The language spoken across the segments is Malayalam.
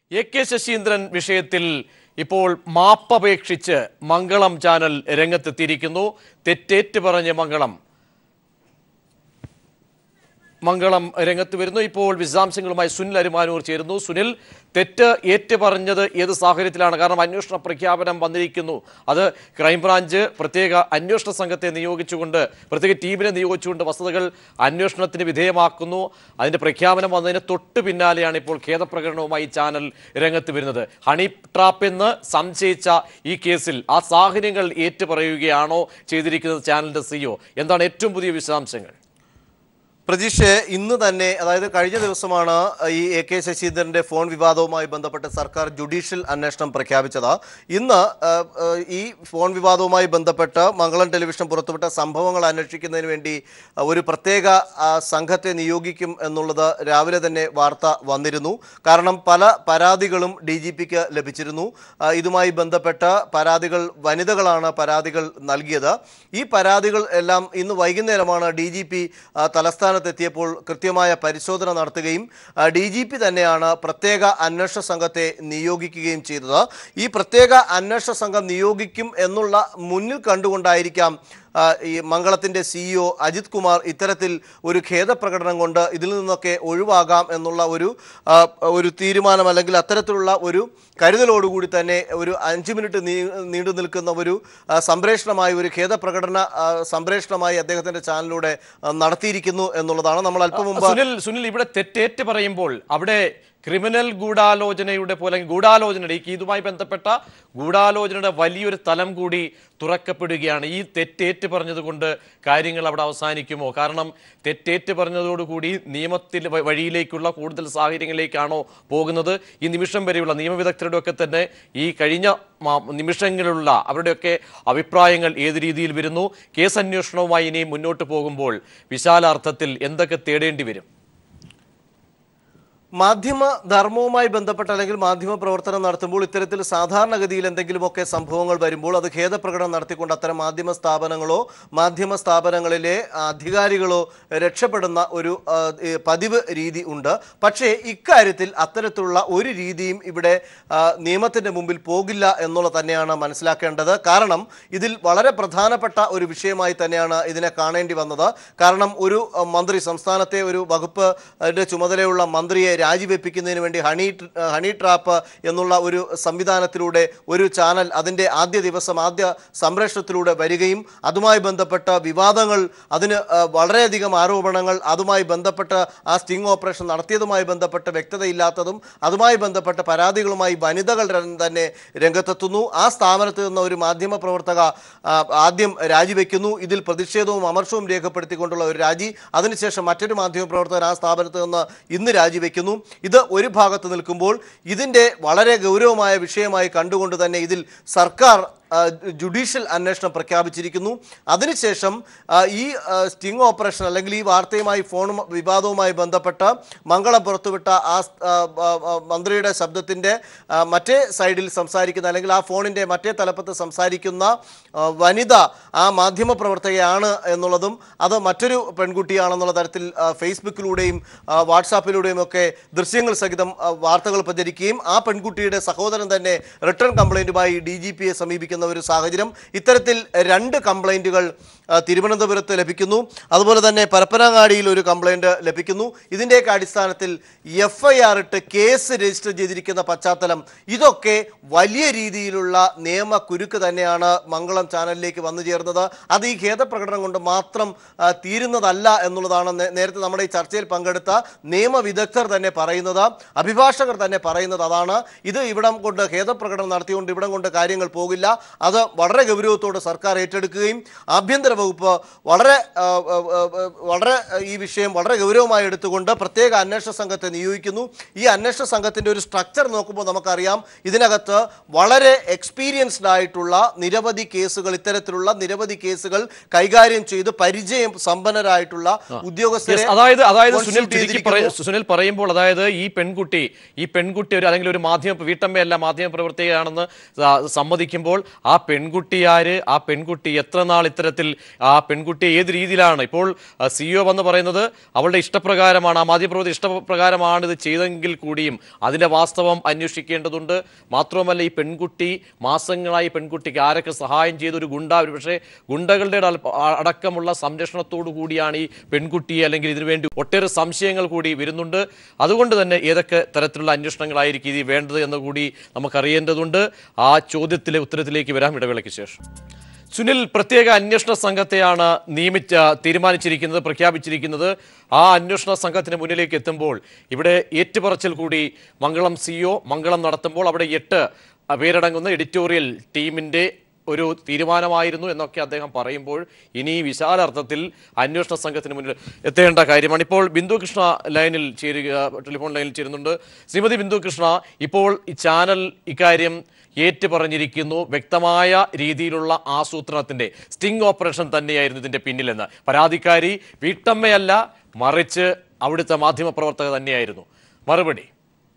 എ കെ ശശീന്ദ്രൻ വിഷയത്തിൽ ഇപ്പോൾ മാപ്പപേക്ഷിച്ച് മംഗളം ചാനൽ രംഗത്തെത്തിയിരിക്കുന്നു തെറ്റേറ്റ് പറഞ്ഞ് മംഗളം മംഗളം രംഗത്ത് വരുന്നു ഇപ്പോൾ വിശദാംശങ്ങളുമായി സുനിൽ അരുമാനൂർ ചേരുന്നു സുനിൽ തെറ്റ് ഏറ്റു പറഞ്ഞത് ഏത് സാഹചര്യത്തിലാണ് കാരണം അന്വേഷണ പ്രഖ്യാപനം വന്നിരിക്കുന്നു അത് ക്രൈംബ്രാഞ്ച് പ്രത്യേക അന്വേഷണ സംഘത്തെ നിയോഗിച്ചുകൊണ്ട് പ്രത്യേക ടീമിനെ നിയോഗിച്ചുകൊണ്ട് വസ്തുതകൾ അന്വേഷണത്തിന് വിധേയമാക്കുന്നു അതിന്റെ പ്രഖ്യാപനം വന്നതിന് തൊട്ട് പിന്നാലെയാണ് ഇപ്പോൾ ഖേദപ്രകടനവുമായി ഈ ചാനൽ രംഗത്ത് വരുന്നത് ഹണി ട്രാപ്പ് എന്ന് സംശയിച്ച ഈ കേസിൽ ആ സാഹചര്യങ്ങൾ ഏറ്റുപറയുകയാണോ ചെയ്തിരിക്കുന്നത് ചാനലിന്റെ സിഇഒ എന്താണ് ഏറ്റവും പുതിയ വിശദാംശങ്ങൾ പ്രതീക്ഷ ഇന്ന് തന്നെ അതായത് കഴിഞ്ഞ ദിവസമാണ് ഈ എ കെ ശശീന്ദ്രന്റെ ഫോൺ വിവാദവുമായി ബന്ധപ്പെട്ട് സർക്കാർ ജുഡീഷ്യൽ അന്വേഷണം പ്രഖ്യാപിച്ചത് ഇന്ന് ആ, ആ, ഈ ഫോൺ വിവാദവുമായി ബന്ധപ്പെട്ട് മംഗളം ടെലിവിഷൻ പുറത്തുവിട്ട സംഭവങ്ങൾ അന്വേഷിക്കുന്നതിന് വേണ്ടി ആ, ഒരു പ്രത്യേക ആ, സംഘത്തെ നിയോഗിക്കും എന്നുള്ളത് രാവിലെ തന്നെ വാർത്ത വന്നിരുന്നു കാരണം പല പരാതികളും ഡി ജി പിക്ക് ലഭിച്ചിരുന്നു ആ, ഇതുമായി ബന്ധപ്പെട്ട് പരാതികൾ വനിതകളാണ് പരാതികൾ നൽകിയത് ഈ പരാതികൾ എല്ലാം ഇന്ന് വൈകുന്നേരമാണ് ഡി ജി പി തലസ്ഥാനത്തെത്തിയപ്പോൾ കൃത്യമായ പരിശോധന നടത്തുകയും ഡി ജി പി തന്നെയാണ് പ്രത്യേക അന്വേഷണ സംഘത്തെ നിയോഗിക്കുകയും ചെയ്തത് ഈ പ്രത്യേക അന്വേഷണ സംഘം നിയോഗിക്കും എന്നുള്ള മുന്നിൽ കണ്ടുകൊണ്ടായിരിക്കാം ആ, ഈ മംഗളത്തിന്റെ സിഇഒ അജിത് കുമാർ ഇത്തരത്തിൽ ഒരു ഖേദപ്രകടനം കൊണ്ട് ഇതിൽ നിന്നൊക്കെ ഒഴിവാകാം എന്നുള്ള ഒരു ആ, ഒരു തീരുമാനം അല്ലെങ്കിൽ അത്തരത്തിലുള്ള ഒരു കരുതലോടുകൂടി തന്നെ ഒരു അഞ്ച് മിനിറ്റ് നീ നീണ്ടു നിൽക്കുന്ന ഒരു ആ, സംപ്രേഷണമായി ഒരു ഖേദപ്രകടന ആ, സംപ്രേഷണമായി അദ്ദേഹത്തിന്റെ ചാനലിലൂടെ ആ, നടത്തിയിരിക്കുന്നു എന്നുള്ളതാണ് നമ്മൾ അല്പം മുമ്പ് സുനിൽ സുനിൽ ഇവിടെ തെറ്റേറ്റ് പറയുമ്പോൾ അവിടെ ക്രിമിനൽ ഗൂഢാലോചനയുടെ പോലെ ഗൂഢാലോചനയുടെ ഈ ഇതുമായി ബന്ധപ്പെട്ട ഗൂഢാലോചനയുടെ വലിയൊരു തലം കൂടി തുറക്കപ്പെടുകയാണ് ഈ തെറ്റേറ്റ് പറഞ്ഞതുകൊണ്ട് കാര്യങ്ങൾ അവിടെ അവസാനിക്കുമോ കാരണം തെറ്റേറ്റ് പറഞ്ഞതോടുകൂടി നിയമത്തിൽ വ- വഴിയിലേക്കുള്ള കൂടുതൽ സാഹചര്യങ്ങളിലേക്കാണോ പോകുന്നത് ഈ നിമിഷം വരെയുള്ള നിയമവിദഗ്ധരുടെ ഒക്കെ തന്നെ ഈ കഴിഞ്ഞ മാ- നിമിഷങ്ങളിലുള്ള അവരുടെയൊക്കെ അഭിപ്രായങ്ങൾ ഏത് രീതിയിൽ വരുന്നു കേസ് അന്വേഷണവുമായി ഇനി മുന്നോട്ട് പോകുമ്പോൾ വിശാലാർത്ഥത്തിൽ എന്തൊക്കെ തേടേണ്ടി വരും മാധ്യമ ധർമ്മവുമായി ബന്ധപ്പെട്ട് അല്ലെങ്കിൽ മാധ്യമ പ്രവർത്തനം നടത്തുമ്പോൾ ഇത്തരത്തിൽ സാധാരണഗതിയിൽ എന്തെങ്കിലുമൊക്കെ സംഭവങ്ങൾ വരുമ്പോൾ അത് ഖേദപ്രകടനം നടത്തിക്കൊണ്ട് അത്തരം മാധ്യമ സ്ഥാപനങ്ങളോ മാധ്യമ സ്ഥാപനങ്ങളിലെ അധികാരികളോ രക്ഷപ്പെടുന്ന ഒരു ആ, ഈ പതിവ് രീതി ഉണ്ട് പക്ഷേ ഇക്കാര്യത്തിൽ അത്തരത്തിലുള്ള ഒരു രീതിയും ഇവിടെ ആ, നിയമത്തിന്റെ മുമ്പിൽ പോകില്ല എന്നുള്ളത് തന്നെയാണ് മനസ്സിലാക്കേണ്ടത് കാരണം ഇതിൽ വളരെ പ്രധാനപ്പെട്ട ഒരു വിഷയമായി തന്നെയാണ് ഇതിനെ കാണേണ്ടി വന്നത് കാരണം ഒരു ആ, മന്ത്രി സംസ്ഥാനത്തെ ഒരു വകുപ്പ് അതിന്റെ ചുമതലയുള്ള മന്ത്രിയെ രാജിവെപ്പിക്കുന്നതിന് വേണ്ടി ഹണി ട്ര- ഹണി ട്രാപ്പ് എന്നുള്ള ഒരു സംവിധാനത്തിലൂടെ ഒരു ചാനൽ അതിൻ്റെ ആദ്യ ദിവസം ആദ്യ സംപ്രേഷണത്തിലൂടെ വരികയും അതുമായി ബന്ധപ്പെട്ട വിവാദങ്ങൾ അതിന് ആ, വളരെയധികം ആരോപണങ്ങൾ അതുമായി ബന്ധപ്പെട്ട് ആ സ്റ്റിംഗ് ഓപ്പറേഷൻ നടത്തിയതുമായി ബന്ധപ്പെട്ട് വ്യക്തതയില്ലാത്തതും അതുമായി ബന്ധപ്പെട്ട പരാതികളുമായി വനിതകൾ ര- തന്നെ രംഗത്തെത്തുന്നു ആ സ്ഥാപനത്തിൽ നിന്ന് ഒരു മാധ്യമ പ്രവർത്തക ആ, ആദ്യം രാജിവെക്കുന്നു ഇതിൽ പ്രതിഷേധവും അമർഷവും രേഖപ്പെടുത്തിക്കൊണ്ടുള്ള ഒരു രാജി അതിനുശേഷം മറ്റൊരു മാധ്യമ പ്രവർത്തകൻ ആ സ്ഥാപനത്തിൽ നിന്ന് ഇന്ന് രാജിവെക്കുന്നു ഇത് ഒരു ഭാഗത്ത് നിൽക്കുമ്പോൾ ഇതിൻ്റെ വളരെ ഗൗരവമായ വിഷയമായി കണ്ടുകൊണ്ട് തന്നെ ഇതിൽ സർക്കാർ ആ, ജുഡീഷ്യൽ അന്വേഷണം പ്രഖ്യാപിച്ചിരിക്കുന്നു അതിനുശേഷം ആ, ഈ ആ, സ്റ്റിംഗ് ഓപ്പറേഷൻ അല്ലെങ്കിൽ ഈ വാർത്തയുമായി ഫോണും വിവാദവുമായി ബന്ധപ്പെട്ട് മംഗളം പുറത്തുവിട്ട ആ സ്- ആ, ആ, ആ, മന്ത്രിയുടെ ശബ്ദത്തിൻ്റെ ആ, മറ്റേ സൈഡിൽ സംസാരിക്കുന്ന അല്ലെങ്കിൽ ആ ഫോണിൻ്റെ മറ്റേ തലപ്പത്ത് സംസാരിക്കുന്ന ആ, വനിത ആ മാധ്യമ പ്രവർത്തകയാണ് എന്നുള്ളതും അത് മറ്റൊരു പെൺകുട്ടിയാണെന്നുള്ള തരത്തിൽ ആ, ഫേസ്ബുക്കിലൂടെയും ആ, വാട്സാപ്പിലൂടെയും ഒക്കെ ദൃശ്യങ്ങൾ സഹിതം ആ, വാർത്തകൾ പ്രചരിക്കുകയും ആ പെൺകുട്ടിയുടെ സഹോദരൻ തന്നെ റിട്ടേൺ കംപ്ലൈൻറ്റുമായി ഡി ജി പിയെ സമീപിക്കുന്ന ഒരു സാഹചര്യം ഇത്തരത്തിൽ രണ്ട് കംപ്ലൈൻറ്റുകൾ ആ, തിരുവനന്തപുരത്ത് ലഭിക്കുന്നു അതുപോലെ തന്നെ പരപ്പനങ്ങാടിയിൽ ഒരു കംപ്ലൈൻറ്റ് ലഭിക്കുന്നു ഇതിൻ്റെയൊക്കെ അടിസ്ഥാനത്തിൽ എഫ് ഐ ആർ ഇട്ട് കേസ് രജിസ്റ്റർ ചെയ്തിരിക്കുന്ന പശ്ചാത്തലം ഇതൊക്കെ വലിയ രീതിയിലുള്ള നിയമ കുരുക്ക് തന്നെയാണ് മംഗളം ചാനലിലേക്ക് വന്നു ചേർന്നത് അത് ഈ ഖേദപ്രകടനം കൊണ്ട് മാത്രം ആ, തീരുന്നതല്ല എന്നുള്ളതാണ് നേ- നേരത്തെ നമ്മുടെ ഈ ചർച്ചയിൽ പങ്കെടുത്ത നിയമവിദഗ്ധർ തന്നെ പറയുന്നത് അഭിഭാഷകർ തന്നെ പറയുന്നത് അതാണ് ഇത് ഇവിടം കൊണ്ട് ഖേദപ്രകടനം നടത്തിക്കൊണ്ട് ഇവിടം കൊണ്ട് കാര്യങ്ങൾ പോകില്ല അത് വളരെ ഗൗരവത്തോടെ സർക്കാർ ഏറ്റെടുക്കുകയും ആഭ്യന്തര വകുപ്പ് വളരെ ആ, ആ, ആ, വളരെ ഈ വിഷയം വളരെ ഗൗരവമായി എടുത്തുകൊണ്ട് പ്രത്യേക അന്വേഷണ സംഘത്തെ നിയോഗിക്കുന്നു ഈ അന്വേഷണ സംഘത്തിന്റെ ഒരു സ്ട്രക്ചർ നോക്കുമ്പോൾ നമുക്കറിയാം ഇതിനകത്ത് വളരെ എക്സ്പീരിയൻസ്ഡ് ആയിട്ടുള്ള നിരവധി കേസുകൾ ഇത്തരത്തിലുള്ള നിരവധി കേസുകൾ കൈകാര്യം ചെയ്ത് പരിചയം സമ്പന്നരായിട്ടുള്ള ഉദ്യോഗസ്ഥരെ Yes, അതായത് അതായത് സുനിൽ constitute ചുരുക്കി പറയ- ചെയ്തിരിക്കുന്നു. സുനിൽ പറയുമ്പോൾ അതായത് ഈ പെൺകുട്ടി ഈ പെൺകുട്ടി ഒരു അല്ലെങ്കിൽ ഒരു മാധ്യമ വീട്ടമ്മയല്ല മാധ്യമ പ്രവർത്തകയാണെന്ന് സ- സമ്മതിക്കുമ്പോൾ ആ പെൺകുട്ടി ആര് ആ പെൺകുട്ടി എത്ര നാൾ ഇത്തരത്തിൽ ആ പെൺകുട്ടിയെ ഏത് രീതിയിലാണ് ഇപ്പോൾ സിഇഒ വന്ന് പറയുന്നത് അവളുടെ ഇഷ്ടപ്രകാരമാണ് ആ മാധ്യമപ്രവർത്തക ഇഷ്ടപ്രകാരമാണ് ഇത് ചെയ്തെങ്കിൽ കൂടിയും അതിന്റെ വാസ്തവം അന്വേഷിക്കേണ്ടതുണ്ട് മാത്രവുമല്ല ഈ പെൺകുട്ടി മാസങ്ങളായി പെൺകുട്ടിക്ക് ആരൊക്കെ സഹായം ചെയ്ത ഒരു ഗുണ്ട ഒരു പക്ഷേ ഗുണ്ടകളുടെ അട- അടക്കമുള്ള സംരക്ഷണത്തോടു കൂടിയാണ് ഈ പെൺകുട്ടിയെ അല്ലെങ്കിൽ ഇതിനുവേണ്ടി ഒട്ടേറെ സംശയങ്ങൾ കൂടി വരുന്നുണ്ട് അതുകൊണ്ട് തന്നെ ഏതൊക്കെ തരത്തിലുള്ള അന്വേഷണങ്ങളായിരിക്കും ഇത് വേണ്ടത് എന്ന് കൂടി നമുക്കറിയേണ്ടതുണ്ട് ആ ചോദ്യത്തിലെ ഉത്തരത്തിലേക്ക് വരാം ഇടവേളയ്ക്ക് ശേഷം സുനിൽ പ്രത്യേക അന്വേഷണ സംഘത്തെയാണ് നിയമിച്ച തീരുമാനിച്ചിരിക്കുന്നത് പ്രഖ്യാപിച്ചിരിക്കുന്നത് ആ അന്വേഷണ സംഘത്തിന് മുന്നിലേക്ക് എത്തുമ്പോൾ ഇവിടെ ഏറ്റുപറച്ചിൽ കൂടി മംഗളം സിഇഒ മംഗളം നടത്തുമ്പോൾ അവിടെ എട്ട് പേരടങ്ങുന്ന എഡിറ്റോറിയൽ ടീമിന്റെ ഒരു തീരുമാനമായിരുന്നു എന്നൊക്കെ അദ്ദേഹം പറയുമ്പോൾ ഇനി വിശാല അർത്ഥത്തിൽ അന്വേഷണ സംഘത്തിന് മുന്നിൽ എത്തേണ്ട കാര്യമാണ് ഇപ്പോൾ ബിന്ദു കൃഷ്ണ ലൈനിൽ ചേരുക ടെലിഫോൺ ലൈനിൽ ചേരുന്നുണ്ട് ശ്രീമതി ബിന്ദു കൃഷ്ണ ഇപ്പോൾ ഈ ചാനൽ ഇക്കാര്യം ഏറ്റു പറഞ്ഞിരിക്കുന്നു വ്യക്തമായ രീതിയിലുള്ള ആസൂത്രണത്തിന്റെ സ്റ്റിംഗ് ഓപ്പറേഷൻ തന്നെയായിരുന്നു ഇതിന്റെ പിന്നിലെന്ന് പരാതിക്കാരി വീട്ടമ്മയല്ല മറിച്ച് അവിടുത്തെ മാധ്യമപ്രവർത്തക തന്നെയായിരുന്നു മറുപടി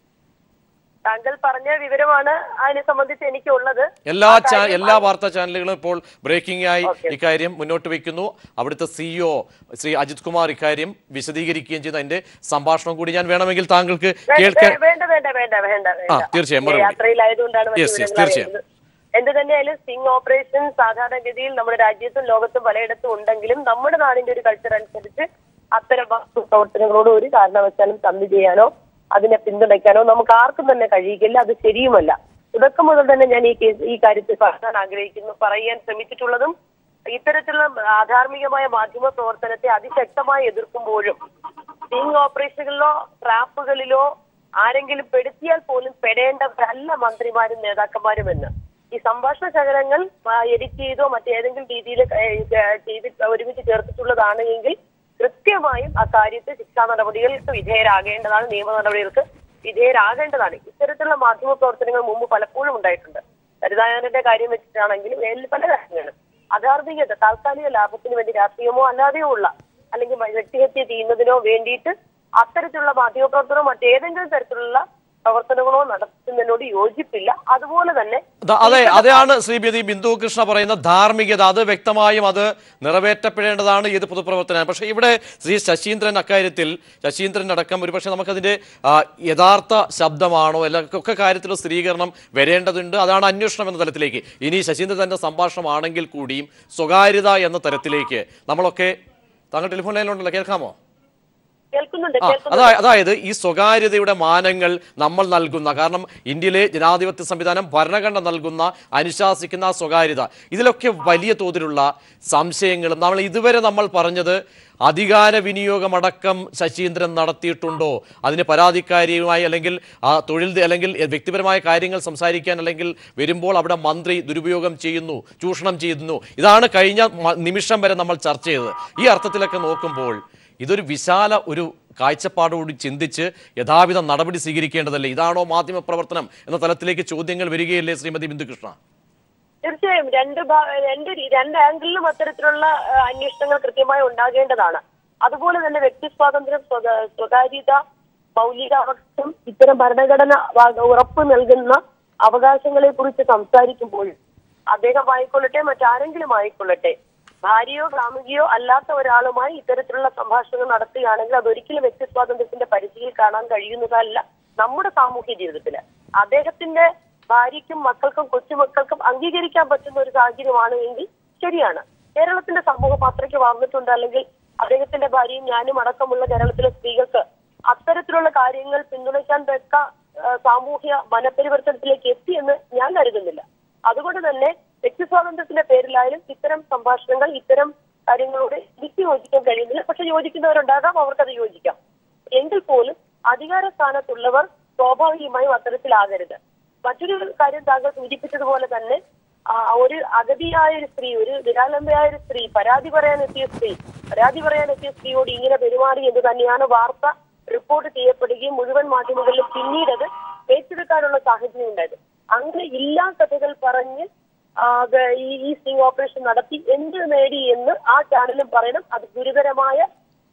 താങ്കൾ പറഞ്ഞ വിവരമാണ് അതിനെ സംബന്ധിച്ച് എനിക്കുള്ളത് എല്ലാ ചാ എല്ലാ വാർത്താ ചാനലുകളും ഇപ്പോൾ ബ്രേക്കിംഗ് ആയി ഇക്കാര്യം മുന്നോട്ട് വയ്ക്കുന്നു അവിടുത്തെ സിഇഒ ശ്രീ അജിത് കുമാർ ഇക്കാര്യം വിശദീകരിക്കുകയും ചെയ്തു അതിന്റെ സംഭാഷണം കൂടി ഞാൻ വേണമെങ്കിൽ താങ്കൾക്ക് കേൾക്കാൻ വേണ്ട വേണ്ട വേണ്ട വേണ്ട വേണ്ട ആ, തീർച്ചയായും, മറുപടി. യാത്രയിലായതുകൊണ്ടാണ് മറ്റു Yes, yes, വിവരങ്ങൾ തീർച്ചയായും. അറിയുന്നത്. എന്ത് തന്നെയായാലും സ്റ്റിംഗ് ഓപ്പറേഷൻ സാധാരണഗതിയിൽ നമ്മുടെ രാജ്യത്തും ലോകത്തും പലയിടത്തും ഉണ്ടെങ്കിലും നമ്മുടെ നാടിന്റെ ഒരു കൾച്ചർ അനുസരിച്ച് അത്തരം വസ്തു പ്രവർത്തനങ്ങളോട് ഒരു കാരണവശാലും തന്നു ചെയ്യാനോ അതിനെ പിന്തുണയ്ക്കാനോ നമുക്ക് ആർക്കും തന്നെ കഴിയില്ല അത് ശരിയുമല്ല തുടക്കം മുതൽ തന്നെ ഞാൻ ഈ കേസ് ഈ കാര്യത്തിൽ പറയാൻ ആഗ്രഹിക്കുന്നു പറയാൻ ശ്രമിച്ചിട്ടുള്ളതും ഇത്തരത്തിലുള്ള അധാർമികമായ മാധ്യമ പ്രവർത്തനത്തെ അതിശക്തമായി എതിർക്കുമ്പോഴും സ്റ്റിംഗ് ഓപ്പറേഷനുകളിലോ ട്രാപ്പുകളിലോ ആരെങ്കിലും പെടുത്തിയാൽ പോലും പെടേണ്ടവരല്ല മന്ത്രിമാരും നേതാക്കന്മാരും എന്ന് ഈ സംഭാഷണ ശകലങ്ങൾ എഡിറ്റ് ചെയ്തോ മറ്റേതെങ്കിലും രീതിയിൽ ചെയ്ത് ഒരുമിച്ച് ചേർത്തിട്ടുള്ളതാണ് എങ്കിൽ കൃത്യമായും ആ കാര്യത്തിൽ ശിക്ഷാ നടപടികൾക്ക് വിധേയരാകേണ്ടതാണ് നിയമ നടപടികൾക്ക് വിധേയരാകേണ്ടതാണ് ഇത്തരത്തിലുള്ള മാധ്യമ പ്രവർത്തനങ്ങൾ മുമ്പ് പലപ്പോഴും ഉണ്ടായിട്ടുണ്ട് ഹരിതാനന്റെ കാര്യം വെച്ചിട്ടാണെങ്കിലും എല്ലാ- പല കാര്യങ്ങളും അധാർമികത താൽക്കാലിക ലാഭത്തിന് വേണ്ടി രാഷ്ട്രീയമോ അല്ലാതെയോ ഉള്ള അല്ലെങ്കിൽ വ്യക്തിഹത്യ ചെയ്യുന്നതിനോ വേണ്ടിയിട്ട് അത്തരത്തിലുള്ള മാധ്യമപ്രവർത്തനമോ മറ്റേതെങ്കിലും തരത്തിലുള്ള പ്രവർത്തനങ്ങളോ നടത്തുന്നതിനോട് യോജിപ്പില്ല അതുപോലെ തന്നെ ദാ- അതെ അതാണ് ശ്രീമതി ബിന്ദു കൃഷ്ണ പറയുന്ന ധാർമ്മികത അത് വ്യക്തമായും അത് നിറവേറ്റപ്പെടേണ്ടതാണ് ഏത് പൊതുപ്രവർത്തനം പക്ഷേ ഇവിടെ ശ്രീ ശശീന്ദ്രൻ അക്കാര്യത്തിൽ ശശീന്ദ്രൻ അടക്കം ഒരുപക്ഷെ നമുക്കതിന്റെ ആ, യഥാർത്ഥ ശബ്ദമാണോ എല്ലാ ഒക്കെ കാര്യത്തിലും സ്ഥിരീകരണം വരേണ്ടതുണ്ട് അതാണ് അന്വേഷണം എന്ന തലത്തിലേക്ക് ഇനി ശശീന്ദ്രൻ തന്റെ സംഭാഷണമാണെങ്കിൽ കൂടിയും സ്വകാര്യത എന്ന തലത്തിലേക്ക് നമ്മളൊക്കെ താങ്കൾ ടെലിഫോൺ ലൈനിലുണ്ടല്ലോ കേൾക്കാമോ കേൾക്കുന്നുണ്ട് ആ, കേൾക്കുന്നുണ്ട് അതാ- അതായത് ഈ സ്വകാര്യതയുടെ മാനങ്ങൾ നമ്മൾ നൽകുന്ന കാരണം ഇന്ത്യയിലെ ജനാധിപത്യ സംവിധാനം ഭരണഘടന നൽകുന്ന അനുശാസിക്കുന്ന ആ സ്വകാര്യത ഇതിലൊക്കെ വലിയ തോതിലുള്ള സംശയങ്ങളും നമ്മൾ ഇതുവരെ നമ്മൾ പറഞ്ഞത് അധികാര വിനിയോഗമടക്കം ശശീന്ദ്രൻ നടത്തിയിട്ടുണ്ടോ അതിന് പരാതിക്കാരിയുമായി അല്ലെങ്കിൽ ആ തൊഴിൽ അല്ലെങ്കിൽ വ്യക്തിപരമായ കാര്യങ്ങൾ സംസാരിക്കാൻ അല്ലെങ്കിൽ വരുമ്പോൾ അവിടെ മന്ത്രി ദുരുപയോഗം ചെയ്യുന്നു ചൂഷണം ചെയ്യുന്നു ഇതാണ് കഴിഞ്ഞ മ- നിമിഷം വരെ നമ്മൾ ചർച്ച ചെയ്തത് ഈ അർത്ഥത്തിലൊക്കെ നോക്കുമ്പോൾ ഇതൊരു വിശാല ഒരു കാഴ്ചപ്പാടോട് ചിന്തിച്ച് യഥാവിധ നടപടി സ്വീകരിക്കേണ്ടതല്ലേ ഇതാണോ മാധ്യമ പ്രവർത്തനം എന്ന തലത്തിലേക്ക് ചോദ്യങ്ങൾ വരികയല്ലേ ശ്രീമതി ബിന്ദുകൃഷ്ണ തീർച്ചയായും രണ്ട് ഭാ- രണ്ട് രീ- രണ്ട് ആംഗിളിലും അത്തരത്തിലുള്ള ആ, അന്വേഷണങ്ങൾ കൃത്യമായി ഉണ്ടാകേണ്ടതാണ് അതുപോലെ തന്നെ വ്യക്തി സ്വാതന്ത്ര്യം സ്വക- സ്വകാര്യത മൗലികാവകാശം ഇത്തരം ഭരണഘടന വ- ഉറപ്പ് നൽകുന്ന അവകാശങ്ങളെ കുറിച്ച് സംസാരിക്കുമ്പോൾ അദ്ദേഹം ആയിക്കൊള്ളട്ടെ മറ്റാരെങ്കിലും ആയിക്കൊള്ളട്ടെ ഭാര്യയോ കാമുകിയോ അല്ലാത്ത ഒരാളുമായി ഇത്തരത്തിലുള്ള സംഭാഷണങ്ങൾ നടത്തുകയാണെങ്കിൽ അതൊരിക്കലും വ്യക്തി സ്വാതന്ത്ര്യത്തിന്റെ പരിധിയിൽ കാണാൻ കഴിയുന്നതല്ല നമ്മുടെ സാമൂഹ്യ ജീവിതത്തില് അദ്ദേഹത്തിന്റെ ഭാര്യയ്ക്കും മക്കൾക്കും കൊച്ചുമക്കൾക്കും അംഗീകരിക്കാൻ പറ്റുന്ന ഒരു സാഹചര്യമാണ് എങ്കിൽ ശരിയാണ് കേരളത്തിന്റെ സമൂഹം അത്രയ്ക്ക് വളർന്നിട്ടുണ്ട് അല്ലെങ്കിൽ അദ്ദേഹത്തിന്റെ ഭാര്യയും ഞാനും അടക്കമുള്ള കേരളത്തിലെ സ്ത്രീകൾക്ക് അത്തരത്തിലുള്ള കാര്യങ്ങൾ പിന്തുണയ്ക്കാൻ തക്ക ആ, സാമൂഹ്യ മനപരിവർത്തനത്തിലേക്ക് എത്തി എന്ന് ഞാൻ കരുതുന്നില്ല അതുകൊണ്ട് തന്നെ വ്യക്തി സ്വാതന്ത്ര്യത്തിന്റെ പേരിലായാലും ഇത്തരം സംഭാഷണങ്ങൾ ഇത്തരം കാര്യങ്ങളോട് എനിക്ക് യോജിക്കാൻ കഴിയുന്നില്ല പക്ഷെ യോജിക്കുന്നവരുണ്ടാകാം അവർക്കത് യോജിക്കാം എങ്കിൽ പോലും അധികാര സ്ഥാനത്തുള്ളവർ സ്വാഭാവികമായും അത്തരത്തിലാകരുത് മറ്റൊരു കാര്യം താങ്കൾ സൂചിപ്പിച്ചതുപോലെ തന്നെ ആ, ഒരു അഗതിയായ ഒരു സ്ത്രീ ഒരു നിരാലംബയായ ഒരു സ്ത്രീ പരാതി പറയാൻ എത്തിയ സ്ത്രീ പരാതി പറയാൻ എത്തിയ സ്ത്രീയോട് ഇങ്ങനെ പെരുമാറി എന്ന് തന്നെയാണ് വാർത്ത റിപ്പോർട്ട് ചെയ്യപ്പെടുകയും മുഴുവൻ മാധ്യമങ്ങളിലും പിന്നീട് അത് ഏറ്റെടുക്കാനുള്ള സാഹചര്യം ഉണ്ടായത് അങ്ങനെ ഇല്ലാ കഥകൾ പറഞ്ഞ് ആ, ഗ- ഈ ഈ സ്റ്റിംഗ് ഓപ്പറേഷൻ നടത്തി എന്ത് നേടി എന്ന് ആ ചാനലും പറയണം അത് ഗുരുതരമായ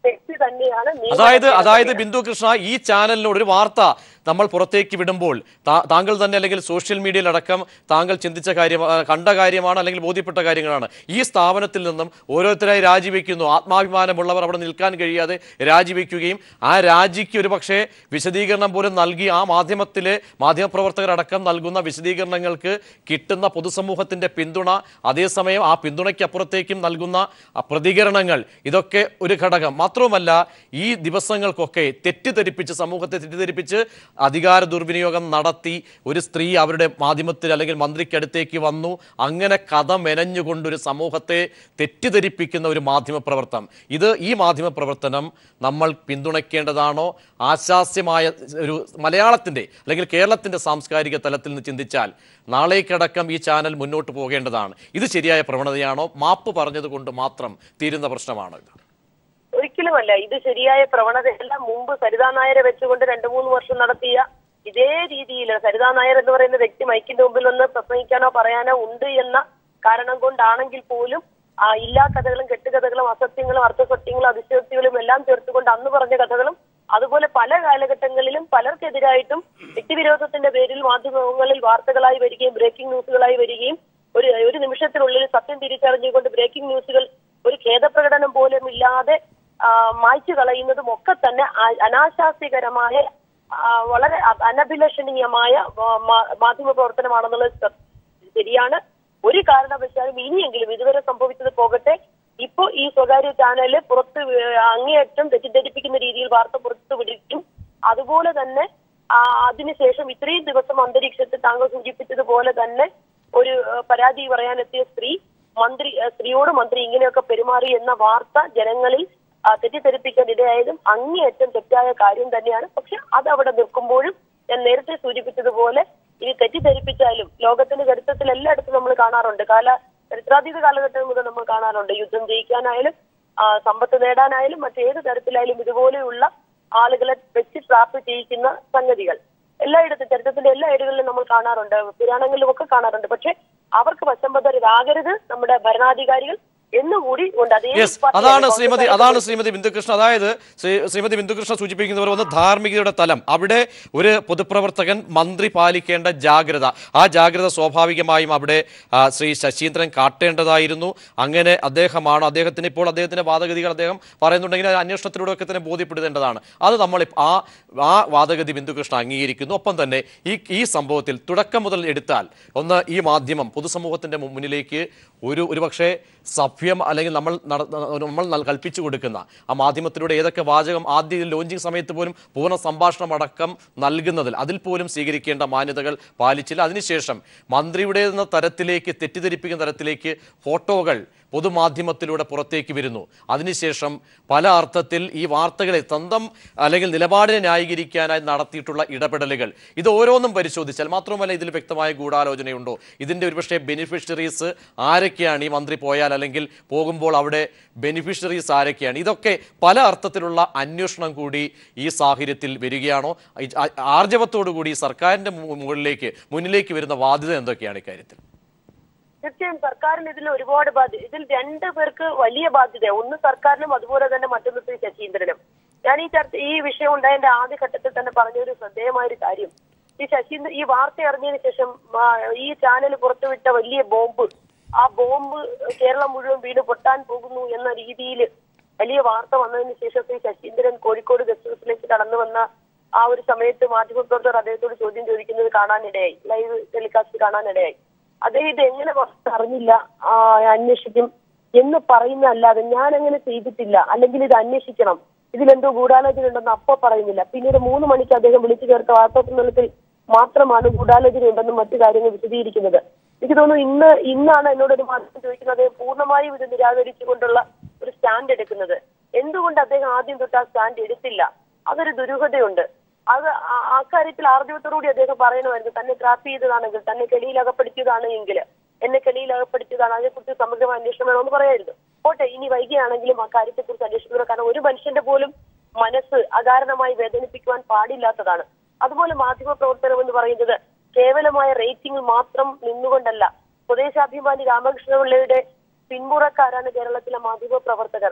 വ്യക്തി തന്നെയാണ് നിയമ അതായത് അതായത് ലംഘനം ബിന്ദു കൃഷ്ണ ഈ ചാനലിനോട് ഒരു വാർത്ത നമ്മൾ പുറത്തേക്ക് വിടുമ്പോൾ താ- താങ്കൾ തന്നെ അല്ലെങ്കിൽ സോഷ്യൽ മീഡിയയിലടക്കം താങ്കൾ ചിന്തിച്ച കാര്യം ആ, കണ്ട കാര്യമാണ് അല്ലെങ്കിൽ ബോധ്യപ്പെട്ട കാര്യങ്ങളാണ് ഈ സ്ഥാപനത്തിൽ നിന്നും ഓരോരുത്തരായി രാജിവെക്കുന്നു ആത്മാഭിമാനമുള്ളവർ അവിടെ നിൽക്കാൻ കഴിയാതെ രാജിവെക്കുകയും ആ രാജിക്ക് ഒരു പക്ഷേ വിശദീകരണം പോലും നൽകി ആ മാധ്യമത്തിലെ മാധ്യമപ്രവർത്തകരടക്കം നൽകുന്ന വിശദീകരണങ്ങൾക്ക് കിട്ടുന്ന പൊതുസമൂഹത്തിന്റെ പിന്തുണ അതേസമയം ആ പിന്തുണയ്ക്കപ്പുറത്തേക്കും നൽകുന്ന ആ പ്രതികരണങ്ങൾ ഇതൊക്കെ ഒരു ഘടകം മാത്രവുമല്ല ഈ ദിവസങ്ങൾക്കൊക്കെ തെറ്റിദ്ധരിപ്പിച്ച് സമൂഹത്തെ തെറ്റിദ്ധരിപ്പിച്ച് അധികാര ദുർവിനിയോഗം നടത്തി ഒരു സ്ത്രീ അവരുടെ മാധ്യമത്തിൽ അല്ലെങ്കിൽ മന്ത്രിക്കടുത്തേക്ക് വന്നു അങ്ങനെ കഥ മെനഞ്ഞുകൊണ്ടൊരു സമൂഹത്തെ തെറ്റിദ്ധരിപ്പിക്കുന്ന ഒരു മാധ്യമ പ്രവർത്തനം ഇത് ഈ മാധ്യമ പ്രവർത്തനം നമ്മൾ പിന്തുണയ്ക്കേണ്ടതാണോ ആശാസ്യമായ ഒരു മലയാളത്തിന്റെ അല്ലെങ്കിൽ കേരളത്തിന്റെ സാംസ്കാരിക തലത്തിൽ നിന്ന് ചിന്തിച്ചാൽ നാളേക്കടക്കം ഈ ചാനൽ മുന്നോട്ട് പോകേണ്ടതാണ് ഇത് ശരിയായ പ്രവണതയാണോ മാപ്പ് പറഞ്ഞത് കൊണ്ട് മാത്രം തീരുന്ന പ്രശ്നമാണോ ഇത് ഒരിക്കലുമല്ല ഇത് ശരിയായ പ്രവണതയല്ല മുമ്പ് സരിതാ നായരെ വെച്ചുകൊണ്ട് രണ്ടു മൂന്ന് വർഷം നടത്തിയ ഇതേ രീതിയിൽ സരിതാ നായർ എന്ന് പറയുന്ന വ്യക്തി മൈക്കിന്റെ മുമ്പിൽ ഒന്ന് പ്രസംഗിക്കാനോ പറയാനോ ഉണ്ട് എന്ന കാരണം കൊണ്ടാണെങ്കിൽ പോലും ആ ഇല്ലാ കഥകളും കെട്ടുകഥകളും അസത്യങ്ങളും അർത്ഥസത്യങ്ങളും അതിശയോക്തികളും എല്ലാം ചേർത്തുകൊണ്ട് അന്ന് പറഞ്ഞ കഥകളും അതുപോലെ പല കാലഘട്ടങ്ങളിലും പലർക്കെതിരായിട്ടും വ്യക്തിവിരോധത്തിന്റെ പേരിൽ മാധ്യമങ്ങളിൽ വാർത്തകളായി വരികയും ബ്രേക്കിംഗ് ന്യൂസുകളായി വരികയും ഒരു ഒരു നിമിഷത്തിനുള്ളിൽ സത്യം തിരിച്ചറിഞ്ഞുകൊണ്ട് ബ്രേക്കിംഗ് ന്യൂസുകൾ ഒരു ഖേദപ്രകടനം പോലും ഇല്ലാതെ ആ, മായ്ച്ചു കളയുന്നതും ഒക്കെ തന്നെ ആ- അനാശാസ്യകരമായ ആ, വളരെ അ- അനഭിലഷണീയമായ ആ, മാ- മാധ്യമ പ്രവർത്തനമാണെന്നുള്ളത് സ- ശരിയാണ് ഒരു കാരണവശാലും ഇനിയെങ്കിലും ഇതുവരെ സംഭവിച്ചത് പോകട്ടെ ഇപ്പോ ഈ സ്വകാര്യ ചാനല് പുറത്ത് വി- അങ്ങേയറ്റം തെറ്റിദ്ധരിപ്പിക്കുന്ന രീതിയിൽ വാർത്ത പുറത്തു വിടുകയും അതുപോലെ തന്നെ ആ, അതിനുശേഷം ഇത്രയും ദിവസം അന്തരീക്ഷത്തിൽ താങ്കൾ സൂചിപ്പിച്ചതുപോലെ തന്നെ ഒരു ആ, പരാതി പറയാനെത്തിയ സ്ത്രീ മന്ത്രി ആ, സ്ത്രീയോട് മന്ത്രി ഇങ്ങനെയൊക്കെ പെരുമാറി എന്ന വാർത്ത ജനങ്ങളിൽ ആ, തെറ്റിദ്ധരിപ്പിക്കാൻ ഇടയായതും അങ്ങേയറ്റം തെറ്റായ കാര്യം തന്നെയാണ് പക്ഷെ അത് അവിടെ നിൽക്കുമ്പോഴും ഞാൻ നേരത്തെ സൂചിപ്പിച്ചതുപോലെ ഈ തെറ്റിദ്ധരിപ്പിച്ചാലും ലോകത്തിന്റെ ചരിത്രത്തിൽ എല്ലായിടത്തും നമ്മൾ കാണാറുണ്ട് കാല ചരിത്രാതീത കാലഘട്ടം മുതൽ നമ്മൾ കാണാറുണ്ട് യുദ്ധം ജയിക്കാനായാലും ആ, സമ്പത്ത് നേടാനായാലും മറ്റേത് തരത്തിലായാലും ഇതുപോലെയുള്ള ആളുകളെ വെച്ച് ട്രാപ്പ് ചെയ്യിക്കുന്ന സംഗതികൾ എല്ലായിടത്തും ചരിത്രത്തിന്റെ എല്ലാ ഏടുകളിലും നമ്മൾ കാണാറുണ്ട് പുരാണങ്ങളിലും ഒക്കെ കാണാറുണ്ട് പക്ഷെ അവർക്ക് വശംബദ്ധരാകരുത് നമ്മുടെ ഭരണാധികാരികൾ എന്നുകൂടി ഉണ്ട് അതേ യെസ് പാർട്ടി അതാണ് കോൺഗ്രസ് ശ്രീമതി ആയാലും അതാണ് ശ്രീമതി ബിന്ദുകൃഷ്ണ അതായത് ശ്രീ- ശ്രീമതി ബിന്ദുകൃഷ്ണ സൂചിപ്പിക്കുന്നവർ ഒന്ന് ധാർമ്മികതയുടെ തലം അവിടെ ഒരു പൊതുപ്രവർത്തകൻ മന്ത്രി പാലിക്കേണ്ട ജാഗ്രത ആ ജാഗ്രത സ്വാഭാവികമായും അവിടെ ആ, ശ്രീ ശശീന്ദ്രൻ കാട്ടേണ്ടതായിരുന്നു അങ്ങനെ അദ്ദേഹമാണ് അദ്ദേഹത്തിന് ഇപ്പോൾ അദ്ദേഹത്തിന്റെ വാദഗതികൾ അദ്ദേഹം പറയുന്നുണ്ടെങ്കിൽ അത് അന്വേഷണത്തിലൂടെ ഒക്കെ തന്നെ ബോധ്യപ്പെടുത്തേണ്ടതാണ് അത് നമ്മൾ ഇപ്പ- ആ ആ വാദഗതി ബിന്ദുകൃഷ്ണ അംഗീകരിക്കുന്നു ഒപ്പം തന്നെ ഈ ഈ സംഭവത്തിൽ തുടക്കം മുതൽ എടുത്താൽ ഒന്ന് ഈ മാധ്യമം പൊതുസമൂഹത്തിന്റെ മു- മുന്നിലേക്ക് ഒരു ഒരുപക്ഷെ സഭ്യം അല്ലെങ്കിൽ നമ്മൾ നട- നമ്മൾ നൽ- കൽപ്പിച്ചു കൊടുക്കുന്ന ആ മാധ്യമത്തിലൂടെ ഏതൊക്കെ വാചകം ആദ്യ ലോഞ്ചിങ് സമയത്ത് പോലും പൂർണ്ണ സംഭാഷണം അടക്കം നൽകുന്നതിൽ അതിൽ പോലും സ്വീകരിക്കേണ്ട മാന്യതകൾ പാലിച്ചില്ല അതിനുശേഷം മന്ത്രിയുടെ എന്ന തരത്തിലേക്ക് തെറ്റിദ്ധരിപ്പിക്കുന്ന തരത്തിലേക്ക് ഫോട്ടോകൾ പൊതുമാധ്യമത്തിലൂടെ പുറത്തേക്ക് വരുന്നു അതിനുശേഷം പല അർത്ഥത്തിൽ ഈ വാർത്തകളെ സ്വന്തം അല്ലെങ്കിൽ നിലപാടിനെ ന്യായീകരിക്കാനായി നടത്തിയിട്ടുള്ള ഇടപെടലുകൾ ഇത് ഓരോന്നും പരിശോധിച്ചാൽ മാത്രമല്ല ഇതിൽ വ്യക്തമായ ഗൂഢാലോചനയുണ്ടോ ഇതിന്റെ ഒരുപക്ഷെ ബെനിഫിഷ്യറീസ് ആരൊക്കെയാണ് ഈ മന്ത്രി പോയാൽ അല്ലെങ്കിൽ പോകുമ്പോൾ അവിടെ ബെനിഫിഷ്യറീസ് ആരൊക്കെയാണ് ഇതൊക്കെ പല അർത്ഥത്തിലുള്ള അന്വേഷണം കൂടി ഈ സാഹചര്യത്തിൽ വരികയാണോ ഈ ആ- ആർജവത്തോടു കൂടി സർക്കാരിന്റെ മു- മുകളിലേക്ക് മുന്നിലേക്ക് വരുന്ന ബാധ്യത എന്തൊക്കെയാണ് ഇക്കാര്യത്തിൽ തീർച്ചയായും സർക്കാരിന് ഇതിൽ ഒരുപാട് ബാധ്യത ഇതിൽ രണ്ടു പേർക്ക് വലിയ ബാധ്യത ഒന്ന് സർക്കാരിനും അതുപോലെ തന്നെ മറ്റൊന്ന് ശ്രീ ശശീന്ദ്രനും ഞാൻ ഈ ചർച്ച ഈ വിഷയം ഉണ്ടായതിന്റെ ആദ്യ ഘട്ടത്തിൽ തന്നെ പറഞ്ഞ ഒരു ശ്രദ്ധേയമായ ഒരു കാര്യം ഈ ശശീന്ദ്രൻ ഈ വാർത്ത അറിഞ്ഞതിന് ശേഷം ആ, ഈ ചാനൽ പുറത്തുവിട്ട വലിയ ബോംബ് ആ ബോംബ് കേരളം മുഴുവൻ വീട് പൊട്ടാൻ പോകുന്നു എന്ന രീതിയിൽ വലിയ വാർത്ത വന്നതിന് ശേഷം ശ്രീ ശശീന്ദ്രൻ കോഴിക്കോട് ഗസ്റ്റ് ഹൗസിലേക്ക് കടന്നു വന്ന ആ ഒരു സമയത്ത് മാധ്യമപ്രവർത്തകർ അദ്ദേഹത്തോട് ചോദ്യം ചോദിക്കുന്നത് കാണാനിടയായി ലൈവ് ടെലികാസ്റ്റ് കാണാനിടയായി അദ്ദേഹം ഇത് എങ്ങനെ വാർത്ത അറിഞ്ഞില്ല ആ, അന്വേഷിക്കും എന്ന് പറയുന്നതല്ലാതെ ഞാൻ അങ്ങനെ ചെയ്തിട്ടില്ല അല്ലെങ്കിൽ ഇത് അന്വേഷിക്കണം ഇതിലെന്തോ ഗൂഢാലോചന ഉണ്ടെന്ന് അപ്പൊ പറയുന്നില്ല പിന്നീട് മൂന്ന് മണിക്ക് അദ്ദേഹം വിളിച്ചു ചേർത്ത വാർത്താ സമ്മേളനത്തിൽ മാത്രമാണ് ഗൂഢാലോചന ഉണ്ടെന്നും മറ്റു കാര്യങ്ങൾ വിശദീകരിക്കുന്നത് എനിക്ക് തോന്നുന്നു ഇന്ന് ഇന്നാണ് എന്നോട് ഒരു മാധ്യമം ചോദിക്കുന്നത് അദ്ദേഹം പൂർണ്ണമായും ഇത് നിരാകരിച്ചുകൊണ്ടുള്ള ഒരു സ്റ്റാൻഡ് എടുക്കുന്നത് എന്തുകൊണ്ട് അദ്ദേഹം ആദ്യം തൊട്ട് ആ സ്റ്റാൻഡ് എടുത്തില്ല അതൊരു ദുരൂഹതയുണ്ട് അത് ആ- ആ കാര്യത്തിൽ ആർജവത്തോടുകൂടി അദ്ദേഹം പറയണമായിരുന്നു തന്നെ ട്രാപ്പ് ചെയ്തതാണെങ്കിൽ തന്നെ കെണിയിൽ അകപ്പെടുത്തിയതാണ് എങ്കിൽ എന്നെ കെണിയിൽ അകപ്പെടുത്തിയതാണ് അതിനെക്കുറിച്ച് സമഗ്രമായ അന്വേഷണം വേണമെന്ന് പറയായിരുന്നു പോട്ടെ ഇനി വൈകിയാണെങ്കിലും ആ കാര്യത്തെക്കുറിച്ച് അന്വേഷിക്കണം കാരണം ഒരു മനുഷ്യന്റെ പോലും മനസ്സ് അകാരണമായി വേദനിപ്പിക്കുവാൻ പാടില്ലാത്തതാണ് അതുപോലെ മാധ്യമ പ്രവർത്തനം എന്ന് പറയുന്നത് കേവലമായ റേറ്റിംഗിൽ മാത്രം നിന്നുകൊണ്ടല്ല സ്വദേശാഭിമാനി രാമകൃഷ്ണപിള്ളയുടെ പിന്മുറക്കാരാണ് കേരളത്തിലെ മാധ്യമ പ്രവർത്തകർ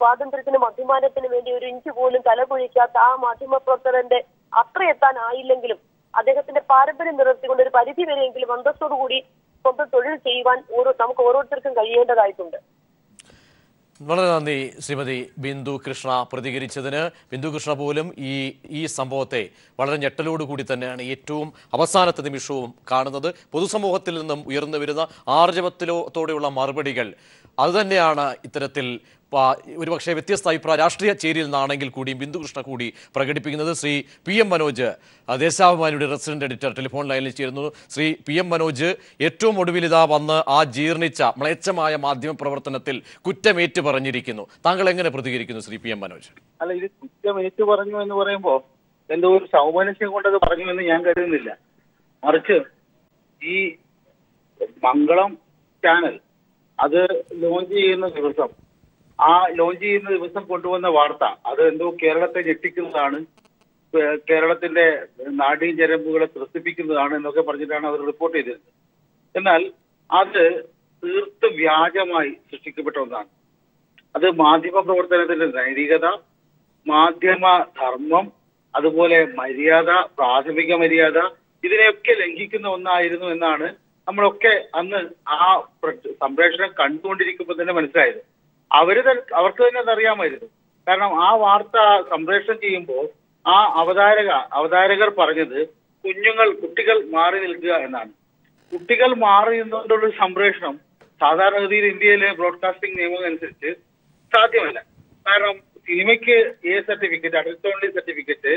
സ്വാതന്ത്ര്യത്തിനും അഭിമാനത്തിനും വേണ്ടി ഒരു ഇഞ്ച് പോലും തലകുഴിക്കാത്ത ആ മാധ്യമപ്രവർത്തകന്റെ അത്ര എത്താനായില്ലെങ്കിലും അദ്ദേഹത്തിന്റെ പാരമ്പര്യം നിലനിർത്തിക്കൊണ്ട് ഒരു പരിധി വരെയെങ്കിലും അന്തസ്സോടുകൂടി സ്വന്തം തൊഴിൽ ചെയ്യുവാൻ ഓരോ നമുക്ക് ഓരോരുത്തർക്കും കഴിയേണ്ടതായിട്ടുണ്ട് വളരെ നന്ദി ശ്രീമതി ബിന്ദു കൃഷ്ണ പ്രതികരിച്ചതിന് ബിന്ദു കൃഷ്ണ പോലും ഈ ഈ സംഭവത്തെ വളരെ ഞെട്ടലോടുകൂടി തന്നെയാണ് ഏറ്റവും അവസാനത്തെ നിമിഷവും കാണുന്നത് പൊതുസമൂഹത്തിൽ നിന്നും ഉയർന്നു വരുന്ന ആർജവത്തിലോത്തോടെയുള്ള മറുപടികൾ അതുതന്നെയാണ് ഇത്തരത്തിൽ പ- ഒരുപക്ഷെ വ്യത്യസ്ത അഭിപ്രായ രാഷ്ട്രീയ ചേരിയിൽ നിന്നാണെങ്കിൽ കൂടിയും ബിന്ദു കൃഷ്ണ കൂടി പ്രകടിപ്പിക്കുന്നത് ശ്രീ പി എം മനോജ് ആ, ദേശാഭിമാനിയുടെ റെസിഡന്റ് എഡിറ്റർ ടെലിഫോൺ ലൈനിൽ ചേരുന്നു ശ്രീ പി എം മനോജ് ഏറ്റവും ഒടുവിൽ ഇതാ വന്ന് ആ ജീർണിച്ച മ്ലേച്ഛമായ മാധ്യമ പ്രവർത്തനത്തിൽ കുറ്റമേറ്റു പറഞ്ഞിരിക്കുന്നു താങ്കൾ എങ്ങനെ പ്രതികരിക്കുന്നു ശ്രീ പി എം മനോജ് അല്ല ഇത് കുറ്റം ഏറ്റു പറഞ്ഞു എന്ന് പറയുമ്പോ എന്തോ ഒരു സൗമനസ്യം കൊണ്ടത് പറഞ്ഞു എന്ന് ഞാൻ കരുതുന്നില്ല മറിച്ച് ഈ മംഗളം ചാനൽ അത് ലോഞ്ച് ചെയ്യുന്ന ദിവസം ആ ലോഞ്ച് ചെയ്യുന്ന ദിവസം കൊണ്ടുവന്ന വാർത്ത അത് എന്തോ കേരളത്തെ ഞെട്ടിക്കുന്നതാണ് ഏഹ് കേരളത്തിന്റെ നാടീ ഞരമ്പുകളെ ത്രസിപ്പിക്കുന്നതാണ് എന്നൊക്കെ പറഞ്ഞിട്ടാണ് അവർ റിപ്പോർട്ട് ചെയ്തത് എന്നാൽ അത് തീർത്തും വ്യാജമായി സൃഷ്ടിക്കപ്പെട്ട ഒന്നാണ് അത് മാധ്യമ പ്രവർത്തനത്തിന്റെ നൈതികത മാധ്യമ ധർമ്മം അതുപോലെ മര്യാദ പ്രാഥമിക മര്യാദ ഇതിനെയൊക്കെ ലംഘിക്കുന്ന ഒന്നായിരുന്നു എന്നാണ് നമ്മളൊക്കെ അന്ന് ആ പ്ര- സംപ്രേഷണം കണ്ടുകൊണ്ടിരിക്കുമ്പോൾ തന്നെ മനസ്സിലായത് അവര് തന്നെ അവർക്ക് തന്നെ അത് അറിയാമായിരുന്നു കാരണം ആ വാർത്ത സംപ്രേഷണം ചെയ്യുമ്പോൾ ആ അവതാരക അവതാരകർ പറഞ്ഞത് കുഞ്ഞുങ്ങൾ കുട്ടികൾ മാറി നിൽക്കുക എന്നാണ് കുട്ടികൾ മാറി നിന്നുകൊണ്ടുള്ള ഒരു സംപ്രേഷണം സാധാരണഗതിയിൽ ഇന്ത്യയിലെ ബ്രോഡ്കാസ്റ്റിംഗ് നിയമം അനുസരിച്ച് സാധ്യമല്ല കാരണം സിനിമയ്ക്ക് A certificate adult only certificate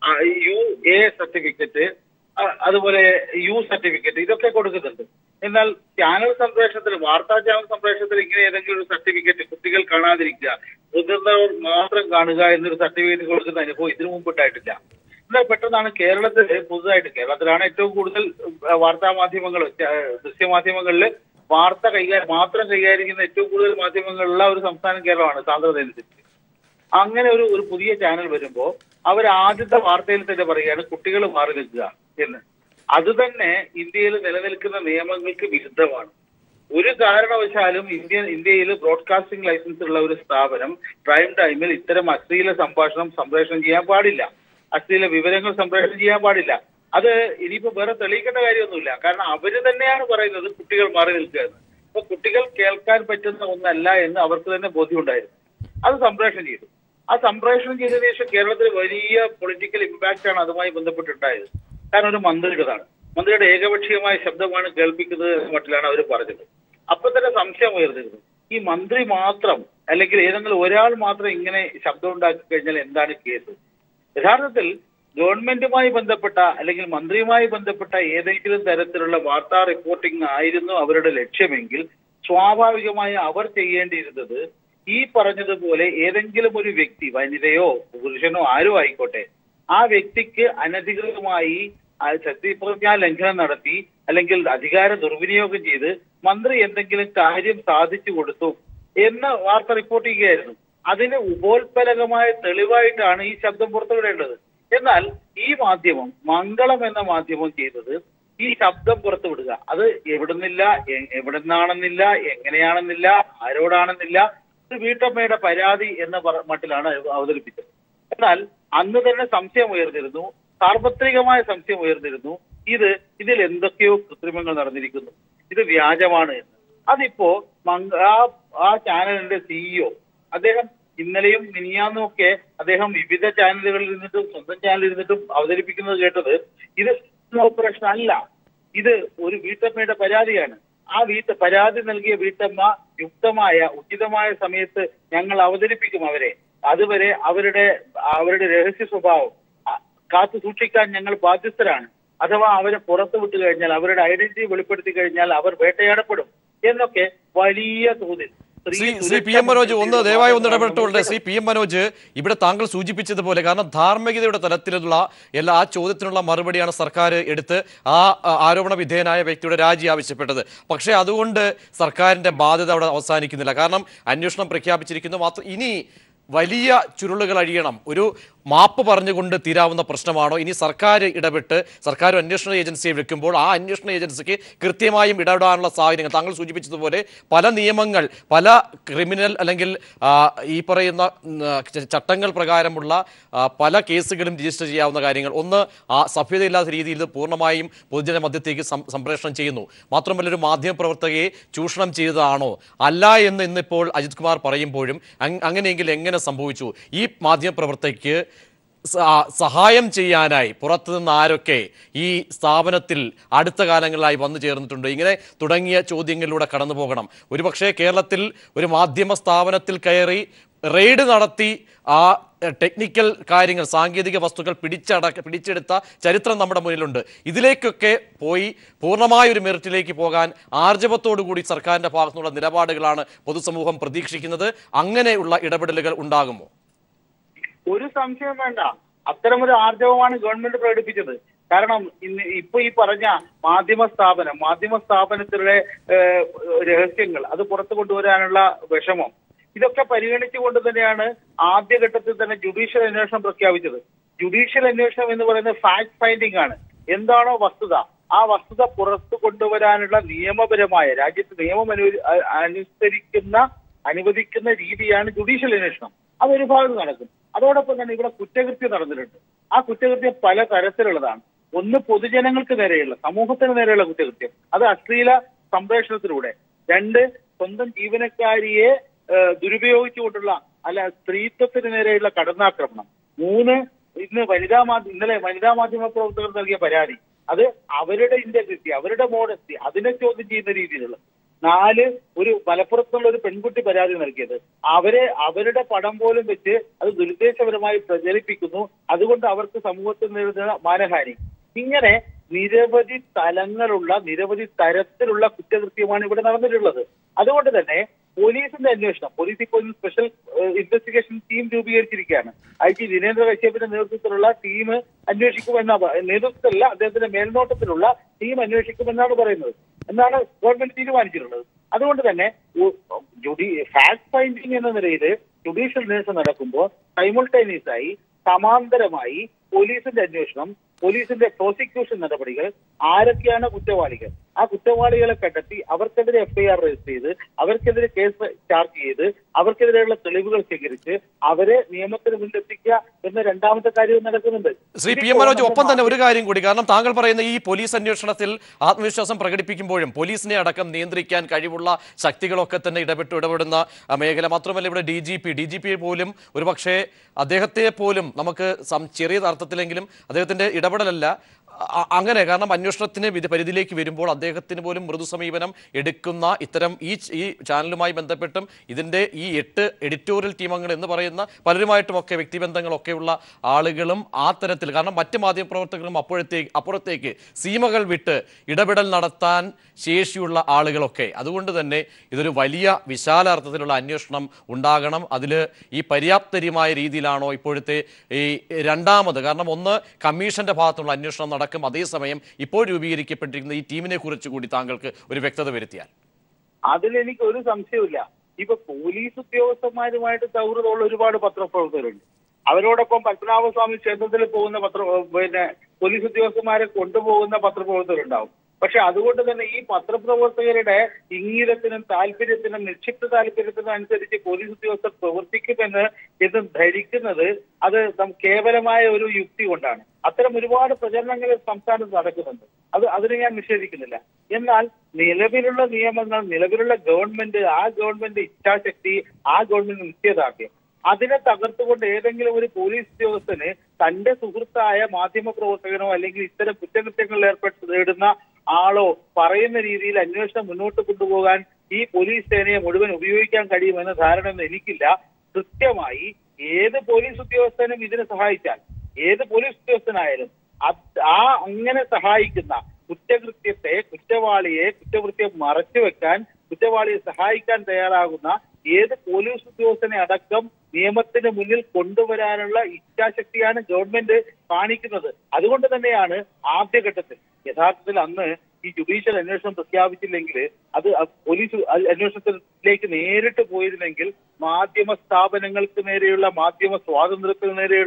U A certificate അതുപോലെ യു സർട്ടിഫിക്കറ്റ് ഇതൊക്കെ കൊടുക്കുന്നുണ്ട് എന്നാൽ ചാനൽ സംപ്രേഷണത്തിന് വാർത്താ ചാനൽ സംപ്രേഷണത്തിന് ഇങ്ങനെ ഏതെങ്കിലും ഒരു സർട്ടിഫിക്കറ്റ് കുട്ടികൾ കാണാതിരിക്കുക മുതിർന്നവർ മാത്രം കാണുക എന്നൊരു സർട്ടിഫിക്കറ്റ് കൊടുക്കുന്ന അനുഭവം ഇതിനു മുമ്പ് ഉണ്ടായിട്ടില്ല എന്നാൽ പെട്ടെന്നാണ് കേരളത്തിൽ പുതുതായിട്ട് കേരളത്തിലാണ് ഏറ്റവും കൂടുതൽ ഏഹ്, വാർത്താ മാധ്യമങ്ങൾ ദൃശ്യമാധ്യമങ്ങളിൽ വാർത്ത കൈകാര്യം മാത്രം കൈകാര്യം ചെയ്യുന്ന ഏറ്റവും കൂടുതൽ മാധ്യമങ്ങളുള്ള ഒരു സംസ്ഥാനം കേരളമാണ് സാന്ദ്രത അനുസരിച്ച് അങ്ങനെ ഒരു ഒരു പുതിയ ചാനൽ വരുമ്പോൾ അവർ ആദ്യത്തെ വാർത്തയിൽ തന്നെ പറയുകയാണ് കുട്ടികൾ മാറി നിൽക്കുക എന്ന് അത് തന്നെ ഇന്ത്യയിൽ നിലനിൽക്കുന്ന നിയമങ്ങൾക്ക് വിരുദ്ധമാണ് ഒരു കാരണവശാലും ഇന്ത്യ ഇന്ത്യയിൽ ബ്രോഡ്കാസ്റ്റിംഗ് ലൈസൻസ് ഉള്ള ഒരു സ്ഥാപനം പ്രൈം ടൈമിൽ ഇത്തരം അശ്ലീല സംഭാഷണം സംപ്രേഷണം ചെയ്യാൻ പാടില്ല അശ്ലീല വിവരങ്ങൾ സംപ്രേഷണം ചെയ്യാൻ പാടില്ല അത് ഇനിയിപ്പോ വേറെ തെളിയിക്കേണ്ട കാര്യമൊന്നുമില്ല കാരണം അവര് തന്നെയാണ് പറയുന്നത് കുട്ടികൾ മാറി നിൽക്കുക എന്ന് അപ്പൊ കുട്ടികൾ കേൾക്കാൻ പറ്റുന്ന ഒന്നല്ല എന്ന് അവർക്ക് തന്നെ ബോധ്യമുണ്ടായിരുന്നു അത് സംപ്രേഷണം ചെയ്തു ആ സംപ്രേഷണം ചെയ്തതിനു ശേഷം കേരളത്തിൽ വലിയ പൊളിറ്റിക്കൽ ഇമ്പാക്റ്റ് ആണ് അതുമായി ബന്ധപ്പെട്ടുണ്ടായത് കാരണം ഒരു മന്ത്രിയുടേതാണ് മന്ത്രിയുടെ ഏകപക്ഷീയമായ ശബ്ദമാണ് കേൾപ്പിക്കുന്നത് എന്ന മട്ടിലാണ് അവർ പറഞ്ഞത് അപ്പൊ തന്നെ സംശയം ഉയർന്നിരുന്നു ഈ മന്ത്രി മാത്രം അല്ലെങ്കിൽ ഏതെങ്കിലും ഒരാൾ മാത്രം ഇങ്ങനെ ശബ്ദം ഉണ്ടാക്കി കഴിഞ്ഞാൽ എന്താണ് കേസ് യഥാർത്ഥത്തിൽ ഗവൺമെന്റുമായി ബന്ധപ്പെട്ട അല്ലെങ്കിൽ മന്ത്രിയുമായി ബന്ധപ്പെട്ട ഏതെങ്കിലും തരത്തിലുള്ള വാർത്താ റിപ്പോർട്ടിംഗ് ആയിരുന്നു അവരുടെ ലക്ഷ്യമെങ്കിൽ സ്വാഭാവികമായി അവർ ചെയ്യേണ്ടിയിരുന്നത് ഈ പറഞ്ഞതുപോലെ ഏതെങ്കിലും ഒരു വ്യക്തി വനിതയോ പുരുഷനോ ആരോ ആയിക്കോട്ടെ ആ വ്യക്തിക്ക് അനധികൃതമായി ആ സത്യപ്രതിജ്ഞാ ലംഘനം നടത്തി അല്ലെങ്കിൽ അധികാര ദുർവിനിയോഗം ചെയ്ത് മന്ത്രി എന്തെങ്കിലും കാര്യം സാധിച്ചു കൊടുത്തു എന്ന് വാർത്ത റിപ്പോർട്ട് ചെയ്യുകയായിരുന്നു അതിന് ഉപോത്പലകമായ തെളിവായിട്ടാണ് ഈ ശബ്ദം പുറത്തുവിടേണ്ടത് എന്നാൽ ഈ മാധ്യമം മംഗളം എന്ന മാധ്യമം ചെയ്തത് ഈ ശബ്ദം പുറത്തുവിടുക അത് എവിടുന്നില്ല എ- എവിടുന്നാണെന്നില്ല എങ്ങനെയാണെന്നില്ല ആരോടാണെന്നില്ല ഒരു വീട്ടമ്മയുടെ പരാതി എന്ന പറ- മട്ടിലാണ് അവതരിപ്പിച്ചത് എന്നാൽ അന്ന് തന്നെ സംശയം ഉയർന്നിരുന്നു സാർവത്രികമായ സംശയം ഉയർന്നിരുന്നു ഇത് ഇതിൽ എന്തൊക്കെയോ കൃത്രിമങ്ങൾ നടന്നിരിക്കുന്നു ഇത് വ്യാജമാണ് എന്ന് അതിപ്പോ മംഗ- ആ ആ ചാനലിന്റെ സിഇഒ അദ്ദേഹം ഇന്നലെയും മിനിയാന്നും ഒക്കെ അദ്ദേഹം വിവിധ ചാനലുകളിൽ ഇരുന്നിട്ടും സ്വന്തം ചാനലിൽ ഇരുന്നിട്ടും അവതരിപ്പിക്കുന്നത് കേട്ടത് ഇത് ഓപ്പറേഷൻ അല്ല ഇത് ഒരു വീട്ടമ്മയുടെ പരാതിയാണ് ആ വീട്ട് പരാതി നൽകിയ വീട്ടമ്മ യുക്തമായ ഉചിതമായ സമയത്ത് ഞങ്ങൾ അവതരിപ്പിക്കും അവരെ അതുവരെ അവരുടെ അവരുടെ രഹസ്യ സ്വഭാവം അ- കാത്തു സൂക്ഷിക്കാൻ ഞങ്ങൾ ബാധ്യസ്ഥരാണ് അഥവാ അവരെ പുറത്തു വിട്ടു കഴിഞ്ഞാൽ അവരുടെ ഐഡന്റിറ്റി വെളിപ്പെടുത്തി കഴിഞ്ഞാൽ അവർ വേട്ടയാടപ്പെടും എന്നൊക്കെ വലിയ തോതിൽ സ്ത്രീ ശ്രീ ശ്രീ പി സുരക്ഷാ എം മനോജ് ഒന്ന് മന്ത്രി ദയവായി ഒന്ന് ഇടപെട്ടുകൊണ്ട് ശ്രീ പി എം മനോജ് ഇവിടെ താങ്കൾ സൂചിപ്പിച്ചതുപോലെ കാരണം ധാർമ്മികതയുടെ തലത്തിലുള്ള എല്ലാ ആ ചോദ്യത്തിനുള്ള മറുപടിയാണ് സർക്കാർ എടുത്ത് ആ ആ, ആരോപണ വിധേയനായ വ്യക്തിയുടെ രാജി ആവശ്യപ്പെട്ടത് പക്ഷേ അതുകൊണ്ട് സർക്കാരിന്റെ ബാധ്യത അവിടെ അവസാനിക്കുന്നില്ല കാരണം അന്വേഷണം പ്രഖ്യാപിച്ചിരിക്കുന്നു മാത്രം ഇനി വലിയ ചുരുളുകൾ അഴിയണം ഒരു മാപ്പ് പറഞ്ഞുകൊണ്ട് തീരാവുന്ന പ്രശ്നമാണോ ഇനി സർക്കാർ ഇടപെട്ട് സർക്കാർ ഒരു അന്വേഷണ ഏജൻസിയെ വെക്കുമ്പോൾ ആ അന്വേഷണ ഏജൻസിക്ക് കൃത്യമായും ഇടപെടാനുള്ള സാഹചര്യങ്ങൾ താങ്കൾ സൂചിപ്പിച്ചതുപോലെ പല നിയമങ്ങൾ പല ക്രിമിനൽ അല്ലെങ്കിൽ ആ, ഈ പറയുന്ന ഉം, ആ, ച- ചട്ടങ്ങൾ പ്രകാരമുള്ള ആ, പല കേസുകളും രജിസ്റ്റർ ചെയ്യാവുന്ന കാര്യങ്ങൾ ഒന്ന് ആ സഭ്യതയില്ലാത്ത രീതിയിൽ ഇത് പൂർണ്ണമായും പൊതുജന മധ്യത്തേക്ക് സം- സംപ്രേഷണം ചെയ്യുന്നു മാത്രമല്ല ഒരു മാധ്യമപ്രവർത്തകയെ ചൂഷണം ചെയ്തതാണോ അല്ല എന്ന് ഇന്നിപ്പോൾ അജിത് കുമാർ പറയുമ്പോഴും അങ്- അങ്ങനെയെങ്കിൽ എങ്ങനെ സംഭവിച്ചു ഈ മാധ്യമപ്രവർത്തകയ്ക്ക് സ- സഹായം ചെയ്യാനായി പുറത്തുനിന്ന് ആരൊക്കെ ഈ സ്ഥാപനത്തിൽ അടുത്ത കാലങ്ങളിലായി വന്നു ചേർന്നിട്ടുണ്ട് ഇങ്ങനെ തുടങ്ങിയ ചോദ്യങ്ങളിലൂടെ കടന്നു പോകണം ഒരുപക്ഷെ കേരളത്തിൽ ഒരു മാധ്യമ സ്ഥാപനത്തിൽ കയറി റെയ്ഡ് നടത്തി ആ എഹ്, ടെക്നിക്കൽ കാര്യങ്ങൾ സാങ്കേതിക വസ്തുക്കൾ പിടിച്ചടക്ക പിടിച്ചെടുത്ത ചരിത്രം നമ്മുടെ മുന്നിലുണ്ട് ഇതിലേക്കൊക്കെ പോയി പൂർണ്ണമായ ഒരു മെറിറ്റിലേക്ക് പോകാൻ ആർജവത്തോടു കൂടി സർക്കാരിന്റെ ഭാഗത്തുനിന്നുള്ള നിലപാടുകളാണ് പൊതുസമൂഹം പ്രതീക്ഷിക്കുന്നത് അങ്ങനെയുള്ള ഇടപെടലുകൾ ഉണ്ടാകുമോ ഒരു സംശയം വേണ്ട അത്തരമൊരു ആർജവമാണ് ഗവൺമെന്റ് പ്രകടിപ്പിച്ചത് കാരണം ഇന്ന് ഇപ്പൊ ഈ പറഞ്ഞ മാധ്യമ സ്ഥാപനം മാധ്യമ സ്ഥാപനത്തിലെ ഏഹ്, രഹസ്യങ്ങൾ അത് പുറത്തു കൊണ്ടുവരാനുള്ള വിഷമം ഇതൊക്കെ പരിഗണിച്ചുകൊണ്ട് തന്നെയാണ് ആദ്യഘട്ടത്തിൽ തന്നെ ജുഡീഷ്യൽ അന്വേഷണം പ്രഖ്യാപിച്ചത് ജുഡീഷ്യൽ അന്വേഷണം എന്ന് പറയുന്നത് ഫാക്ട് ഫൈൻഡിംഗ് ആണ് എന്താണോ വസ്തുത ആ വസ്തുത പുറത്തു കൊണ്ടുവരാനുള്ള നിയമപരമായ രാജ്യത്ത് നിയമം അനു- അ- അനുസരിക്കുന്ന അനുവദിക്കുന്ന രീതിയാണ് ജുഡീഷ്യൽ അന്വേഷണം അതൊരു ഭാഗത്ത് നടക്കും അതോടൊപ്പം തന്നെ ഇവിടെ കുറ്റകൃത്യം നടന്നിട്ടുണ്ട് ആ കുറ്റകൃത്യം പല തരത്തിലുള്ളതാണ് ഒന്ന് പൊതുജനങ്ങൾക്ക് നേരെയുള്ള സമൂഹത്തിന് നേരെയുള്ള കുറ്റകൃത്യം അത് അശ്ലീല സംപ്രേഷണത്തിലൂടെ രണ്ട് സ്വന്തം ജീവനക്കാരിയെ ഏഹ്, ദുരുപയോഗിച്ചുകൊണ്ടുള്ള അല്ല സ്ത്രീത്വത്തിന് നേരെയുള്ള കടന്നാക്രമണം മൂന്ന് ഇന്ന് വനിതാ മാധ്യമ ഇന്നലെ വനിതാ മാധ്യമ പ്രവർത്തകർ നൽകിയ പരാതി അത് അവരുടെ ഇന്റഗ്രിറ്റി അവരുടെ മോഡസ്റ്റി അതിനെ ചോദ്യം ചെയ്യുന്ന രീതിയിലുള്ള നാല് ഒരു മലപ്പുറത്തുള്ള ഒരു പെൺകുട്ടി പരാതി നൽകിയത് അവരെ അവരുടെ പടം പോലും വെച്ച് അത് ദുരുദ്ദേശപരമായി പ്രചരിപ്പിക്കുന്നു അതുകൊണ്ട് അവർക്ക് സമൂഹത്തിൽ നേരിടുന്ന മാനഹാനി ഇങ്ങനെ നിരവധി തലങ്ങളുള്ള നിരവധി തരത്തിലുള്ള കുറ്റകൃത്യമാണ് ഇവിടെ നടന്നിട്ടുള്ളത് അതുകൊണ്ട് തന്നെ പോലീസിന്റെ അന്വേഷണം പോലീസ് ഇപ്പോൾ ഒരു സ്പെഷ്യൽ ഇൻവെസ്റ്റിഗേഷൻ ടീം രൂപീകരിച്ചിരിക്കുകയാണ് ഐ ജി ദിനേന്ദ്ര കശ്യപിന്റെ നേതൃത്വത്തിലുള്ള ടീം അന്വേഷിക്കുമെന്ന നേതൃത്വത്തിലല്ല അദ്ദേഹത്തിന്റെ മേൽനോട്ടത്തിലുള്ള ടീം അന്വേഷിക്കുമെന്നാണ് പറയുന്നത് എന്നാണ് ഗവൺമെന്റ് തീരുമാനിച്ചിട്ടുള്ളത് അതുകൊണ്ട് തന്നെ ജുഡി ഫാക്ട് ഫൈൻഡിങ് എന്ന നിലയിൽ ജുഡീഷ്യൽ അന്വേഷണം നടക്കുമ്പോൾ സൈമുൾട്ടേനിയസ് ആയി സമാന്തരമായി പോലീസിന്റെ അന്വേഷണം പോലീസിന്റെ പ്രോസിക്യൂഷൻ നടപടികൾ ആരൊക്കെയാണ് കുറ്റവാളികൾ ആ കുറ്റവാളികളെ കണ്ടെത്തി അവർക്കെതിരെ എഫ്ഐആർ രജിസ്റ്റർ ചെയ്ത് അവർക്കെതിരെ കേസ് ചാർജ് ചെയ്ത് അവർക്കെതിരെയുള്ള തെളിവുകൾ ശേഖരിച്ച് അവരെ നിയമത്തിന് മുന്നിലെത്തിക്കുക എന്ന രണ്ടാമത്തെ കാര്യവും നടക്കുന്നുണ്ട് ശ്രീ പി എം മനോജ് ഒപ്പം തന്നെ ഒരു കാര്യം കൂടി കാരണം താങ്കൾ പറയുന്ന ഈ പോലീസ് അന്വേഷണത്തിൽ ആത്മവിശ്വാസം പ്രകടിപ്പിക്കുമ്പോഴും പോലീസിനെ അടക്കം നിയന്ത്രിക്കാൻ കഴിവുള്ള ശക്തികളൊക്കെ തന്നെ ഇടപെട്ട് ഇടപെടുന്ന ആ, മേഖല മാത്രമല്ല ഇവിടെ D G P D G P പോലും ഒരുപക്ഷെ അദ്ദേഹത്തെ പോലും നമുക്ക് സം- ചെറിയ അർത്ഥത്തിലെങ്കിലും അദ്ദേഹത്തിന്റെ ഇടപെടലല്ല അ- അങ്ങനെ കാരണം അന്വേഷണത്തിന് വിധി പരിധിയിലേക്ക് വരുമ്പോൾ അദ്ദേഹത്തിന് പോലും മൃദു സമീപനം എടുക്കുന്ന ഇത്തരം ഈ ച- ഈ ചാനലുമായി ബന്ധപ്പെട്ടും ഇതിന്റെ ഈ എട്ട് എഡിറ്റോറിയൽ ടീമംഗങ്ങൾ എന്ന് പറയുന്ന പലരുമായിട്ടുമൊക്കെ വ്യക്തിബന്ധങ്ങളൊക്കെയുള്ള ആളുകളും ആ തരത്തിൽ കാരണം മറ്റ് മാധ്യമപ്രവർത്തകരും അപ്പോഴത്തേക്ക് അപ്പുറത്തേക്ക് സീമകൾ വിട്ട് ഇടപെടൽ നടത്താൻ ശേഷിയുള്ള ആളുകളൊക്കെ അതുകൊണ്ട് തന്നെ ഇതൊരു വലിയ വിശാല അർത്ഥത്തിലുള്ള അന്വേഷണം ഉണ്ടാകണം അതിൽ ഈ പര്യാപ്തര്യമായ രീതിയിലാണോ ഇപ്പോഴത്തെ ഈ രണ്ടാമത് കാരണം ഒന്ന് കമ്മീഷന്റെ ഭാഗത്തുള്ള അന്വേഷണം നടക്കും അതേസമയം ഇപ്പോൾ രൂപീകരിക്കപ്പെട്ടിരിക്കുന്ന ഈ ടീമിനെ കുറിച്ച് കൂടി താങ്കൾക്ക് ഒരു വ്യക്തത വരുത്തിയാൽ അതിൽ എനിക്ക് ഒരു സംശയമില്ല ഇപ്പൊ പോലീസ് ഉദ്യോഗസ്ഥന്മാരുമായിട്ട് സൗഹൃദമുള്ള ഒരുപാട് പത്രപ്രവർത്തകരുണ്ട് അവരോടൊപ്പം പത്മനാഭസ്വാമി ക്ഷേത്രത്തിൽ പോകുന്ന പത്ര പിന്നെ പോലീസ് ഉദ്യോഗസ്ഥന്മാരെ കൊണ്ടുപോകുന്ന പത്രപ്രവർത്തകരുണ്ടാവും പക്ഷെ അതുകൊണ്ട് തന്നെ ഈ പത്രപ്രവർത്തകരുടെ ഇംഗിതത്തിനും താല്പര്യത്തിനും നിക്ഷിപ്ത താല്പര്യത്തിനും അനുസരിച്ച് പോലീസ് ഉദ്യോഗസ്ഥർ പ്രവർത്തിക്കുമെന്ന് എന്ന് ധരിക്കുന്നത് അത് നം- കേവലമായ ഒരു യുക്തി കൊണ്ടാണ് അത്തരം ഒരുപാട് പ്രചരണങ്ങൾ സംസ്ഥാനത്ത് നടക്കുന്നുണ്ട് അത് അതിനെ ഞാൻ നിഷേധിക്കുന്നില്ല എന്നാൽ നിലവിലുള്ള നിയമങ്ങൾ നിലവിലുള്ള ഗവൺമെന്റ് ആ ഗവൺമെന്റ് ഇച്ഛാശക്തി ആ ഗവൺമെന്റ് നിശ്ചയദാർഢ്യം അതിനെ തകർത്തുകൊണ്ട് ഏതെങ്കിലും ഒരു പോലീസ് ഉദ്യോഗസ്ഥന് തന്റെ സുഹൃത്തായ മാധ്യമ പ്രവർത്തകനോ അല്ലെങ്കിൽ ഇത്തരം കുറ്റകൃത്യങ്ങളിൽ ഏർപ്പെട്ട് നേടുന്ന ആളോ പറയുന്ന രീതിയിൽ അന്വേഷണം മുന്നോട്ട് കൊണ്ടുപോകാൻ ഈ പോലീസ് സേനയെ മുഴുവൻ ഉപയോഗിക്കാൻ കഴിയുമെന്ന ധാരണയൊന്നും എനിക്കില്ല കൃത്യമായി ഏത് പോലീസ് ഉദ്യോഗസ്ഥനും ഇതിനെ സഹായിച്ചാൽ ഏത് പോലീസ് ഉദ്യോഗസ്ഥനായാലും അത് ആ അങ്ങനെ സഹായിക്കുന്ന കുറ്റകൃത്യത്തെ കുറ്റവാളിയെ കുറ്റകൃത്യം മറച്ചു വെക്കാൻ കുറ്റവാളിയെ സഹായിക്കാൻ തയ്യാറാകുന്ന ഏത് പോലീസ് ഉദ്യോഗസ്ഥനെ അടക്കം നിയമത്തിന് മുന്നിൽ കൊണ്ടുവരാനുള്ള ഇച്ഛാശക്തിയാണ് ഗവൺമെന്റ് കാണിക്കുന്നത് അതുകൊണ്ട് തന്നെയാണ് ആദ്യഘട്ടത്തിൽ യഥാർത്ഥത്തിൽ അന്ന് ഈ ജുഡീഷ്യൽ അന്വേഷണം പ്രഖ്യാപിച്ചില്ലെങ്കിൽ അത് അ- പോലീസ് അ- അന്വേഷണത്തിലേക്ക് നേരിട്ട് പോയിരുന്നെങ്കിൽ മാധ്യമ സ്ഥാപനങ്ങൾക്ക് നേരെയുള്ള മാധ്യമ സ്വാതന്ത്ര്യത്തിന് നേരെയുള്ള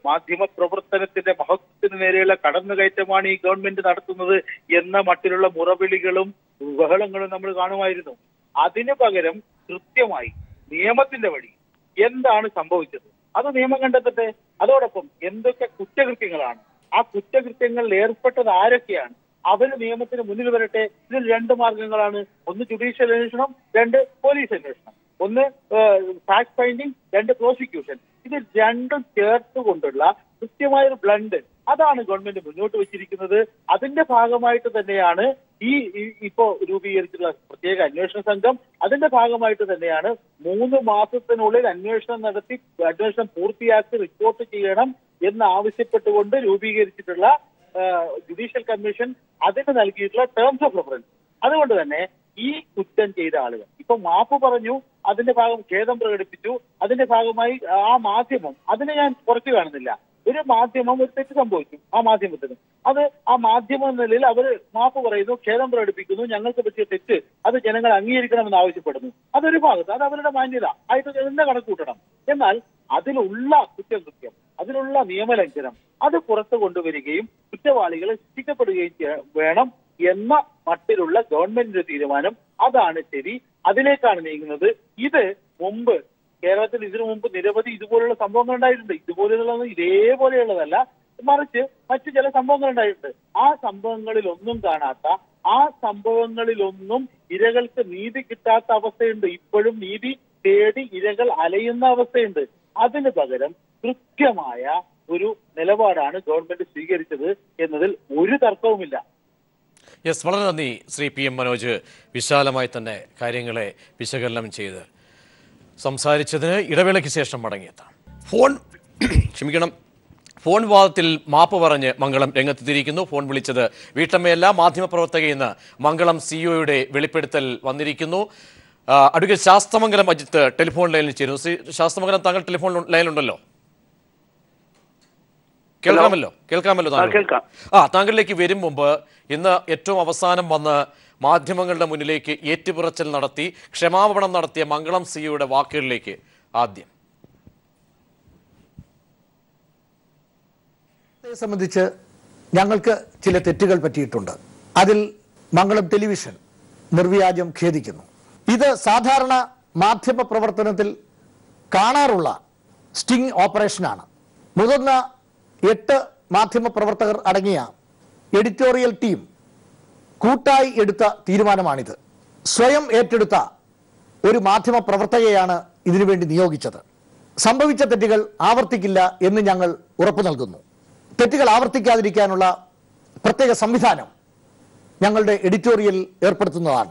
മാധ്യമ പ്രവർത്തനത്തിന്റെ മഹത്വത്തിന് നേരെയുള്ള കടന്നുകയറ്റമാണ് ഈ ഗവൺമെന്റ് നടത്തുന്നത് എന്ന മട്ടിലുള്ള മുറവിളികളും ബഹളങ്ങളും നമ്മൾ കാണുമായിരുന്നു അതിനു പകരം കൃത്യമായി നിയമത്തിന്റെ വഴി എന്താണ് സംഭവിച്ചത് അത് നിയമം കണ്ടെത്തട്ടെ അതോടൊപ്പം എന്തൊക്കെ കുറ്റകൃത്യങ്ങളാണ് ആ കുറ്റകൃത്യങ്ങളിൽ ഏർപ്പെട്ടത് ആരൊക്കെയാണ് അവര് നിയമത്തിന് മുന്നിൽ വരട്ടെ ഇതിൽ രണ്ട് മാർഗങ്ങളാണ് ഒന്ന് ജുഡീഷ്യൽ അന്വേഷണം രണ്ട് പോലീസ് അന്വേഷണം ഒന്ന് ഫാക്ട് ഫൈൻഡിങ് രണ്ട് പ്രോസിക്യൂഷൻ ഇത് രണ്ടും ചേർത്തുകൊണ്ടുള്ള കൃത്യമായ ഒരു ബ്ലണ്ട് അതാണ് ഗവൺമെന്റ് മുന്നോട്ട് വെച്ചിരിക്കുന്നത് അതിന്റെ ഭാഗമായിട്ട് തന്നെയാണ് ഈ ഈ- ഇപ്പോ രൂപീകരിച്ചിട്ടുള്ള പ്രത്യേക അന്വേഷണ സംഘം അതിന്റെ ഭാഗമായിട്ട് തന്നെയാണ് മൂന്ന് മാസത്തിനുള്ളിൽ അന്വേഷണം നടത്തി അന്വേഷണം പൂർത്തിയാക്കി റിപ്പോർട്ട് ചെയ്യണം എന്ന് ആവശ്യപ്പെട്ടുകൊണ്ട് രൂപീകരിച്ചിട്ടുള്ള ജുഡീഷ്യൽ കമ്മീഷൻ അതിന് നൽകിയിട്ടുള്ള ടേംസ് ഓഫ് റെഫറൻസ് അതുകൊണ്ട് തന്നെ ഈ കുറ്റം ചെയ്ത ആളുകൾ ഇപ്പൊ മാപ്പ് പറഞ്ഞു അതിന്റെ ഭാഗം ഖേദം പ്രകടിപ്പിച്ചു അതിന്റെ ഭാഗമായി ആ മാധ്യമം അതിനെ ഞാൻ കുറച്ച് കാണുന്നില്ല ഒരു മാധ്യമം ഒരു തെറ്റ് സംഭവിച്ചു ആ മാധ്യമത്തിന് അത് ആ മാധ്യമം എന്ന നിലയിൽ അവർ മാപ്പ് പറയുന്നു ഖേദം പ്രകടിപ്പിക്കുന്നു ഞങ്ങൾക്ക് പറ്റിയ തെറ്റ് അത് ജനങ്ങൾ അംഗീകരിക്കണമെന്ന് ആവശ്യപ്പെടുന്നു അതൊരു ഭാഗത്ത് അത് അവരുടെ മാന്യത ആയിട്ട് തന്നെ കണക്ക് കൂട്ടണം എന്നാൽ അതിലുള്ള കുറ്റം കൃത്യം അതിലുള്ള നിയമലംഘനം അത് പുറത്തു കൊണ്ടുവരികയും കുറ്റവാളികളെ ശിക്ഷിക്കപ്പെടുകയും ചെയ്യ- വേണം എന്ന മട്ടിലുള്ള ഗവൺമെന്റിന്റെ തീരുമാനം അതാണ് ശരി അതിലേക്കാണ് നീങ്ങുന്നത് ഇത് മുമ്പ് കേരളത്തിൽ ഇതിനു മുമ്പ് നിരവധി ഇതുപോലുള്ള സംഭവങ്ങൾ ഉണ്ടായിട്ടുണ്ട് ഇതുപോലെയുള്ള ഇതേപോലെയുള്ളതല്ല മറിച്ച് മറ്റു ചില സംഭവങ്ങൾ ഉണ്ടായിട്ടുണ്ട് ആ സംഭവങ്ങളിൽ ഒന്നും കാണാത്ത ആ സംഭവങ്ങളിലൊന്നും ഇരകൾക്ക് നീതി കിട്ടാത്ത അവസ്ഥയുണ്ട് ഇപ്പോഴും നീതി തേടി ഇരകൾ അലയുന്ന അവസ്ഥയുണ്ട് അതിന് പകരം കൃത്യമായ ഒരു നിലപാടാണ് ഗവൺമെന്റ് സ്വീകരിച്ചത് എന്നതിൽ ഒരു തർക്കവുമില്ല യെസ് വളരെ നന്ദി ശ്രീ പി എം മനോജ് വിശാലമായി തന്നെ കാര്യങ്ങളെ വിശകലനം ചെയ്ത് സംസാരിച്ചതിന് ഇടവേളയ്ക്ക് ശേഷം മടങ്ങിയെത്താം ഫോൺ ക്ഷമിക്കണം ഫോൺ വിവാദത്തിൽ മാപ്പ് പറഞ്ഞ് മംഗളം രംഗത്തെത്തിയിരിക്കുന്നു ഫോൺ വിളിച്ചത് വീട്ടമ്മയല്ല മാധ്യമപ്രവർത്തകയെന്ന് മംഗളം സിഇഒയുടെ വെളിപ്പെടുത്തൽ വന്നിരിക്കുന്നു ആ, അഡ്വക്കേറ്റ് ശാസ്തമംഗലം അജിത്ത് ടെലിഫോൺ ലൈനിൽ ചേരുന്നു ശ്രീ ശാസ്തമംഗലം താങ്കൾ ടെലിഫോൺ ലൈനിലുണ്ടല്ലോ കേൾക്കാമല്ലോ കേൾക്കാമല്ലോ താങ്കൾ കേൾക്കാം. ആ താങ്കളിലേക്ക് വരും മുമ്പ് ഇന്ന് ഏറ്റവും അവസാനം വന്ന് മാധ്യമങ്ങളുടെ മുന്നിലേക്ക് ഏറ്റുപുറച്ചൽ നടത്തി ക്ഷമാപണം നടത്തിയ മംഗളം സിയുടെ വാക്കുകളിലേക്ക് ആദ്യം ഇതേ സംബന്ധിച്ച് ഞങ്ങൾക്ക് ചില തെറ്റുകൾ പറ്റിയിട്ടുണ്ട് അതിൽ മംഗളം ടെലിവിഷൻ നിർവ്യാജം ഖേദിക്കുന്നു ഇത് സാധാരണ മാധ്യമ പ്രവർത്തനത്തിൽ കാണാറുള്ള സ്റ്റിംഗ് ഓപ്പറേഷനാണ് മുതിർന്ന എട്ട് മാധ്യമ പ്രവർത്തകർ അടങ്ങിയ എഡിറ്റോറിയൽ ടീം കൂട്ടായി എടുത്ത തീരുമാനമാണിത് സ്വയം ഏറ്റെടുത്ത ഒരു മാധ്യമ പ്രവർത്തകയാണ് ഇതിനുവേണ്ടി നിയോഗിച്ചത് സംഭവിച്ച തെറ്റുകൾ ആവർത്തിക്കില്ല എന്ന് ഞങ്ങൾ ഉറപ്പു നൽകുന്നു തെറ്റുകൾ ആവർത്തിക്കാതിരിക്കാനുള്ള പ്രത്യേക സംവിധാനം ഞങ്ങളുടെ എഡിറ്റോറിയൽ ഏർപ്പെടുത്തുന്നതാണ്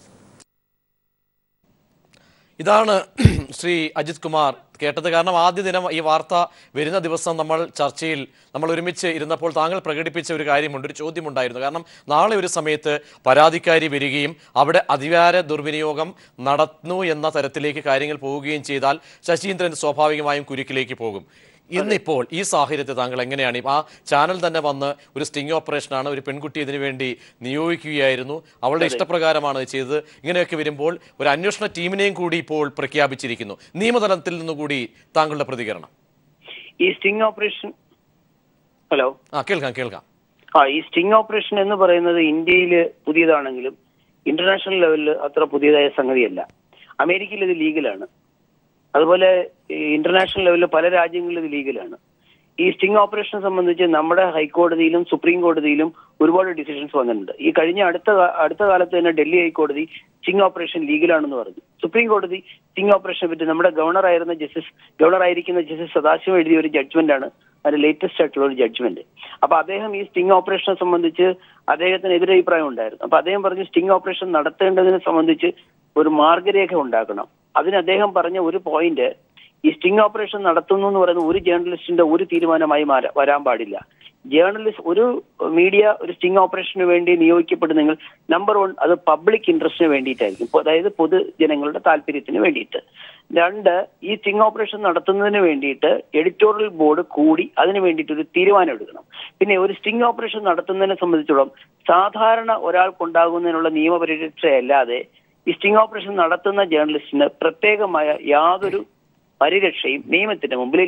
ഇതാണ് ശ്രീ അജിത് കുമാർ കേട്ടത് കാരണം ആദ്യ ദിനം ഈ വാർത്ത വരുന്ന ദിവസം നമ്മൾ ചർച്ചയിൽ നമ്മൾ ഒരുമിച്ച് ഇരുന്നപ്പോൾ താങ്കൾ പ്രകടിപ്പിച്ച ഒരു കാര്യമുണ്ട് ഒരു ചോദ്യമുണ്ടായിരുന്നു കാരണം നാളെ ഒരു സമയത്ത് പരാതിക്കാരി വരികയും അവിടെ അധികാര ദുർവിനിയോഗം നടന്നു എന്ന തരത്തിലേക്ക് കാര്യങ്ങൾ പോവുകയും ചെയ്താൽ ശശീന്ദ്രൻ സ്വാഭാവികമായും കുരുക്കിലേക്ക് പോകും ഇന്നിപ്പോൾ ഈ സാഹചര്യത്തെ താങ്കൾ എങ്ങനെയാണ് ഈ- ആ ചാനൽ തന്നെ വന്ന് ഒരു സ്റ്റിംഗ് ഓപ്പറേഷനാണ് ഒരു പെൺകുട്ടി ഇതിനു വേണ്ടി നിയോഗിക്കുകയായിരുന്നു അവളുടെ ഇഷ്ടപ്രകാരമാണ് ഇത് ചെയ്തത് ഇങ്ങനെയൊക്കെ വരുമ്പോൾ ഒരു അന്വേഷണ ടീമിനെയും കൂടി ഇപ്പോൾ പ്രഖ്യാപിച്ചിരിക്കുന്നു നിയമതലത്തിൽ നിന്നുകൂടി താങ്കളുടെ പ്രതികരണം ഈ സ്റ്റിംഗ് ഓപ്പറേഷൻ ഹലോ ആ കേൾക്കാം കേൾക്കാം ആ ഈ സ്റ്റിംഗ് ഓപ്പറേഷൻ എന്ന് പറയുന്നത് ഇന്ത്യയിൽ പുതിയതാണെങ്കിലും ഇന്റർനാഷണൽ ലെവലിൽ അത്ര പുതിയതായ സംഗതിയല്ല അമേരിക്കയിൽ ഇത് ലീഗലാണ് അതുപോലെ ഈ ഇന്റർനാഷണൽ ലെവലിൽ പല രാജ്യങ്ങളിലും ഇത് ലീഗലാണ് ഈ സ്റ്റിംഗ് ഓപ്പറേഷനെ സംബന്ധിച്ച് നമ്മുടെ ഹൈക്കോടതിയിലും സുപ്രീം കോടതിയിലും ഒരുപാട് ഡിസിഷൻസ് വന്നിട്ടുണ്ട് ഈ കഴിഞ്ഞ അടുത്ത കാ- അടുത്ത കാലത്ത് തന്നെ ഡൽഹി ഹൈക്കോടതി സ്റ്റിംഗ് ഓപ്പറേഷൻ ലീഗലാണെന്ന് പറഞ്ഞു സുപ്രീം കോടതി സ്റ്റിംഗ് ഓപ്പറേഷനെ പറ്റി നമ്മുടെ ഗവർണർ ആയിരുന്ന ജസ്റ്റിസ് ഗവർണർ ആയിരിക്കുന്ന ജസ്റ്റിസ് സദാശിവം എഴുതിയ ഒരു ജഡ്ജ്മെന്റ് ആണ് അതിന്റെ ലേറ്റസ്റ്റ് ആയിട്ടുള്ള ഒരു ജഡ്ജ്മെന്റ് അപ്പൊ അദ്ദേഹം ഈ സ്റ്റിംഗ് ഓപ്പറേഷനെ സംബന്ധിച്ച് അദ്ദേഹത്തിന് എതിരഭിപ്രായം ഉണ്ടായിരുന്നു അപ്പൊ അദ്ദേഹം പറഞ്ഞു സ്റ്റിംഗ് ഓപ്പറേഷൻ നടത്തേണ്ടതിനെ സംബന്ധിച്ച് ഒരു മാർഗരേഖ ഉണ്ടാക്കണം അതിന് അദ്ദേഹം പറഞ്ഞ ഒരു പോയിന്റ് ഈ സ്റ്റിംഗ് ഓപ്പറേഷൻ നടത്തുന്നു എന്ന് പറയുന്ന ഒരു ജേർണലിസ്റ്റിന്റെ ഒരു തീരുമാനമായി മാറ- വരാൻ പാടില്ല ജേർണലിസ്റ്റ് ഒരു മീഡിയ ഒരു സ്റ്റിംഗ് ഓപ്പറേഷന് വേണ്ടി നിയോഗിക്കപ്പെടുന്നെങ്കിൽ നമ്പർ വൺ അത് പബ്ലിക് ഇൻട്രസ്റ്റിന് വേണ്ടിയിട്ടായിരിക്കും ഇപ്പൊ അതായത് പൊതുജനങ്ങളുടെ താല്പര്യത്തിന് വേണ്ടിയിട്ട് രണ്ട് ഈ സ്റ്റിംഗ് ഓപ്പറേഷൻ നടത്തുന്നതിന് വേണ്ടിയിട്ട് എഡിറ്റോറിയൽ ബോർഡ് കൂടി അതിന് വേണ്ടിയിട്ട് ഒരു തീരുമാനം എടുക്കണം പിന്നെ ഒരു സ്റ്റിംഗ് ഓപ്പറേഷൻ നടത്തുന്നതിനെ സംബന്ധിച്ചോളം സാധാരണ ഒരാൾക്കുണ്ടാകുന്നതിനുള്ള നിയമപരിരക്ഷയല്ലാതെ ഈ സ്റ്റിംഗ് ഓപ്പറേഷൻ നടത്തുന്ന ജേർണലിസ്റ്റിന് പ്രത്യേകമായ യാതൊരു പരിരക്ഷയും നിയമത്തിന്റെ മുമ്പിലില്ല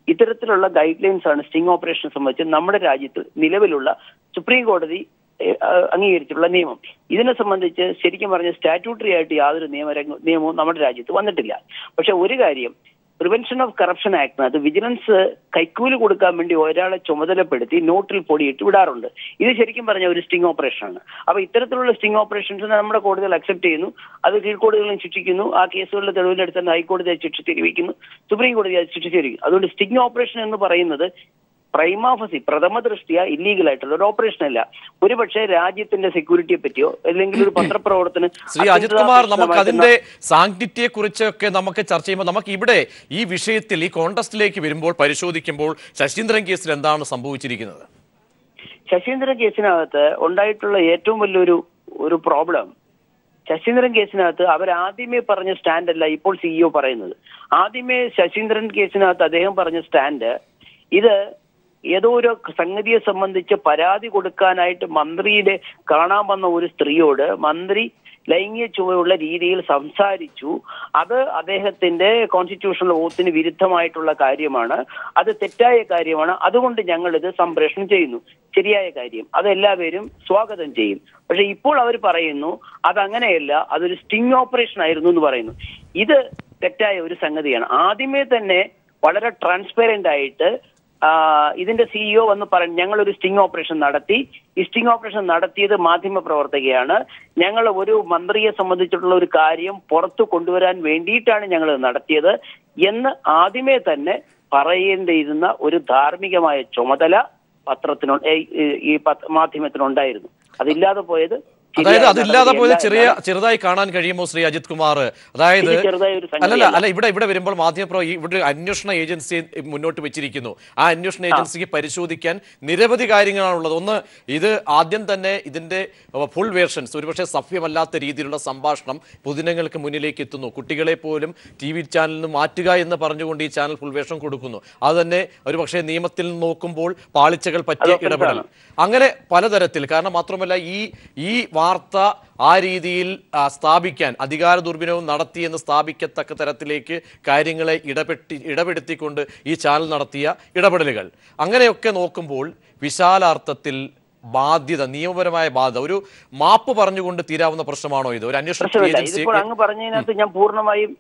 ഇത്തരത്തിലുള്ള ഗൈഡ് ലൈൻസ് ആണ് സ്റ്റിംഗ് ഓപ്പറേഷനെ സംബന്ധിച്ച് നമ്മുടെ രാജ്യത്ത് നിലവിലുള്ള സുപ്രീം കോടതി ഏഹ്, ആ, അംഗീകരിച്ചിട്ടുള്ള നിയമം ഇതിനെ സംബന്ധിച്ച് ശരിക്കും പറഞ്ഞ സ്റ്റാറ്റ്യൂട്ടറി ആയിട്ട് യാതൊരു നിയമ നിയമവും നമ്മുടെ രാജ്യത്ത് വന്നിട്ടില്ല പക്ഷെ ഒരു കാര്യം പ്രിവെൻഷൻ ഓഫ് കറപ്ഷൻ ആക്ടിനകത്ത് വിജിലൻസ് കൈക്കൂലി കൊടുക്കാൻ വേണ്ടി ഒരാളെ ചുമതലപ്പെടുത്തി നോട്ടിൽ പൊടിയിട്ട് വിടാറുണ്ട് ഇത് ശരിക്കും പറഞ്ഞ ഒരു സ്റ്റിംഗ് ഓപ്പറേഷൻ ആണ് അപ്പൊ ഇത്തരത്തിലുള്ള സ്റ്റിംഗ് ഓപ്പറേഷൻസ് നമ്മുടെ കോടതികൾ അക്സെപ്റ്റ് ചെയ്യുന്നു അത് കീഴ്ക്കോടതികളും ശിക്ഷിക്കുന്നു ആ കേസുകളുടെ തെളിവിലെടുത്ത് ഹൈക്കോടതി അത് ശിക്ഷിച്ചിരിക്കുന്നു സുപ്രീം കോടതി അത് ശിക്ഷിച്ചിരിക്കുന്നു അതുകൊണ്ട് സ്റ്റിംഗ് ഓപ്പറേഷൻ എന്ന് പറയുന്നത് പ്രൈമാഫസി പ്രഥമ ദൃഷ്ടിയ ഇല്ലീഗൽ ആയിട്ടുള്ള ഒരു ഓപ്പറേഷൻ അല്ല ഒരുപക്ഷെ രാജ്യത്തിന്റെ സെക്യൂരിറ്റിയെ പറ്റിയോ അല്ലെങ്കിൽ ഒരു പത്രപ്രവർത്തനം ശ്രീ അജിത് കുമാർ നമുക്ക് അതിന്റെ സാങ്ക്ടിറ്റിയെ കുറിച്ചൊക്കെ നമുക്ക് ചർച്ച ചെയ്യുമ്പോൾ നമുക്ക് ഇവിടെ ഈ വിഷയത്തിൽ ഈ കോണ്ടസ്റ്റിലേക്ക് വരുമ്പോൾ പരിശോധിക്കുമ്പോൾ ശശീന്ദ്രൻ കേസിൽ എന്താണ് സംഭവിച്ചിരിക്കുന്നത് ശശീന്ദ്രൻ കേസിനകത്ത് ഉണ്ടായിട്ടുള്ള ഏറ്റവും വലിയൊരു ഒരു പ്രോബ്ലം ശശീന്ദ്രൻ കേസിനകത്ത് അവർ ആദ്യമേ പറഞ്ഞ സ്റ്റാൻഡ് അല്ല ഇപ്പോൾ സിഇഒ പറയുന്നത് ആദ്യമേ ശശീന്ദ്രൻ കേസിനകത്ത് അദ്ദേഹം പറഞ്ഞ സ്റ്റാൻഡ് ഇത് ഏതോ ഒരു സംഗതിയെ സംബന്ധിച്ച് പരാതി കൊടുക്കാനായിട്ട് മന്ത്രിയിലെ കാണാൻ വന്ന ഒരു സ്ത്രീയോട് മന്ത്രി ലൈംഗിക ചുവയുള്ള രീതിയിൽ സംസാരിച്ചു അത് അദ്ദേഹത്തിന്റെ കോൺസ്റ്റിറ്റ്യൂഷണൽ ഓത്തിന് വിരുദ്ധമായിട്ടുള്ള കാര്യമാണ് അത് തെറ്റായ കാര്യമാണ് അതുകൊണ്ട് ഞങ്ങൾ ഇത് സംപ്രേഷണം ചെയ്യുന്നു ശരിയായ കാര്യം അതെല്ലാവരും സ്വാഗതം ചെയ്യും പക്ഷെ ഇപ്പോൾ അവർ പറയുന്നു അതങ്ങനെയല്ല അതൊരു സ്റ്റിംഗ് ഓപ്പറേഷൻ ആയിരുന്നു എന്ന് പറയുന്നു ഇത് തെറ്റായ ഒരു സംഗതിയാണ് ആദ്യമേ തന്നെ വളരെ ട്രാൻസ്പെറന്റ് ആയിട്ട് ആ, ഇതിന്റെ സിഇഒ വന്ന് പറഞ്ഞു ഞങ്ങൾ ഒരു സ്റ്റിംഗ് ഓപ്പറേഷൻ നടത്തി ഈ സ്റ്റിംഗ് ഓപ്പറേഷൻ നടത്തിയത് മാധ്യമ പ്രവർത്തകയാണ് ഞങ്ങൾ ഒരു മന്ത്രിയെ സംബന്ധിച്ചിട്ടുള്ള ഒരു കാര്യം പുറത്തു കൊണ്ടുവരാൻ വേണ്ടിയിട്ടാണ് ഞങ്ങൾ ഇത് നടത്തിയത് എന്ന് ആദ്യമേ തന്നെ പറയേണ്ടിയിരുന്ന ഒരു ധാർമ്മികമായ ചുമതല പത്രത്തിനു ഏ- ഈ- ഈ പത്ര- മാധ്യമത്തിനുണ്ടായിരുന്നു അതില്ലാതെ പോയത് അതായത് ശരിയായ അതില്ലാതെ പോയത് നടപടിയല്ല ചെറിയ എന്നാണ് ചെറുതായി കാണാൻ കഴിയുമോ ശ്രീ അജിത് കുമാർ അതായത് ഇത് ചെറുതായ ഒരു സംഗതിയല്ല. അല്ലല്ല അല്ല ഇവിടെ ഇവിടെ വരുമ്പോൾ മാധ്യമപ്രവ ഈ ഇവിടെ ഒരു അന്വേഷണ ഏജൻസി മുന്നോട്ട് വെച്ചിരിക്കുന്നു ആ അന്വേഷണ ഏജൻസിക്ക് പരിശോധിക്കാൻ നിരവധി കാര്യങ്ങളാണുള്ളത് ഒന്ന് ഇത് ആദ്യം തന്നെ ഇതിന്റെ ഫുൾ വേർഷൻസ് ഒരുപക്ഷെ സഭ്യമല്ലാത്ത രീതിയിലുള്ള സംഭാഷണം പൊതുജനങ്ങൾക്ക് മുന്നിലേക്ക് എത്തുന്നു കുട്ടികളെ പോലും ടി വി ചാനലിൽ നിന്ന് മാറ്റുക എന്ന് പറഞ്ഞുകൊണ്ട് ഈ ചാനൽ ഫുൾ വേഷം കൊടുക്കുന്നു അത് തന്നെ ഒരുപക്ഷെ നിയമത്തിൽ നിന്ന് നോക്കുമ്പോൾ പാളിച്ചകൾ പറ്റിയ അത് ഇടപെടൽ അങ്ങനെ പലതരത്തിൽ കാരണം മാത്രമല്ല ഈ ഈ വാർത്ത ആ രീതിയിൽ ആ, സ്ഥാപിക്കാൻ അധികാര ദുർവിനിയോഗം നടത്തിയെന്ന് സ്ഥാപിക്കത്തക്ക തരത്തിലേക്ക് കാര്യങ്ങളെ ഇടപെട്ടി ഇടപെടുത്തിക്കൊണ്ട് ഈ ചാനൽ നടത്തിയ ഇടപെടലുകൾ അങ്ങനെയൊക്കെ നോക്കുമ്പോൾ വിശാലാർത്ഥത്തിൽ ബാധ്യത നിയമപരമായ ബാധ്യത ഒരു മാപ്പ് പറഞ്ഞുകൊണ്ട് തീരാവുന്ന പ്രശ്നമാണോ ഇത് ഒരു അന്വേഷണ പ്രശ്നമില്ല ഏജൻസി ഇതിപ്പോൾ അങ്ങ് പറഞ്ഞതിനകത്ത് ഞാൻ പൂർണ്ണമായും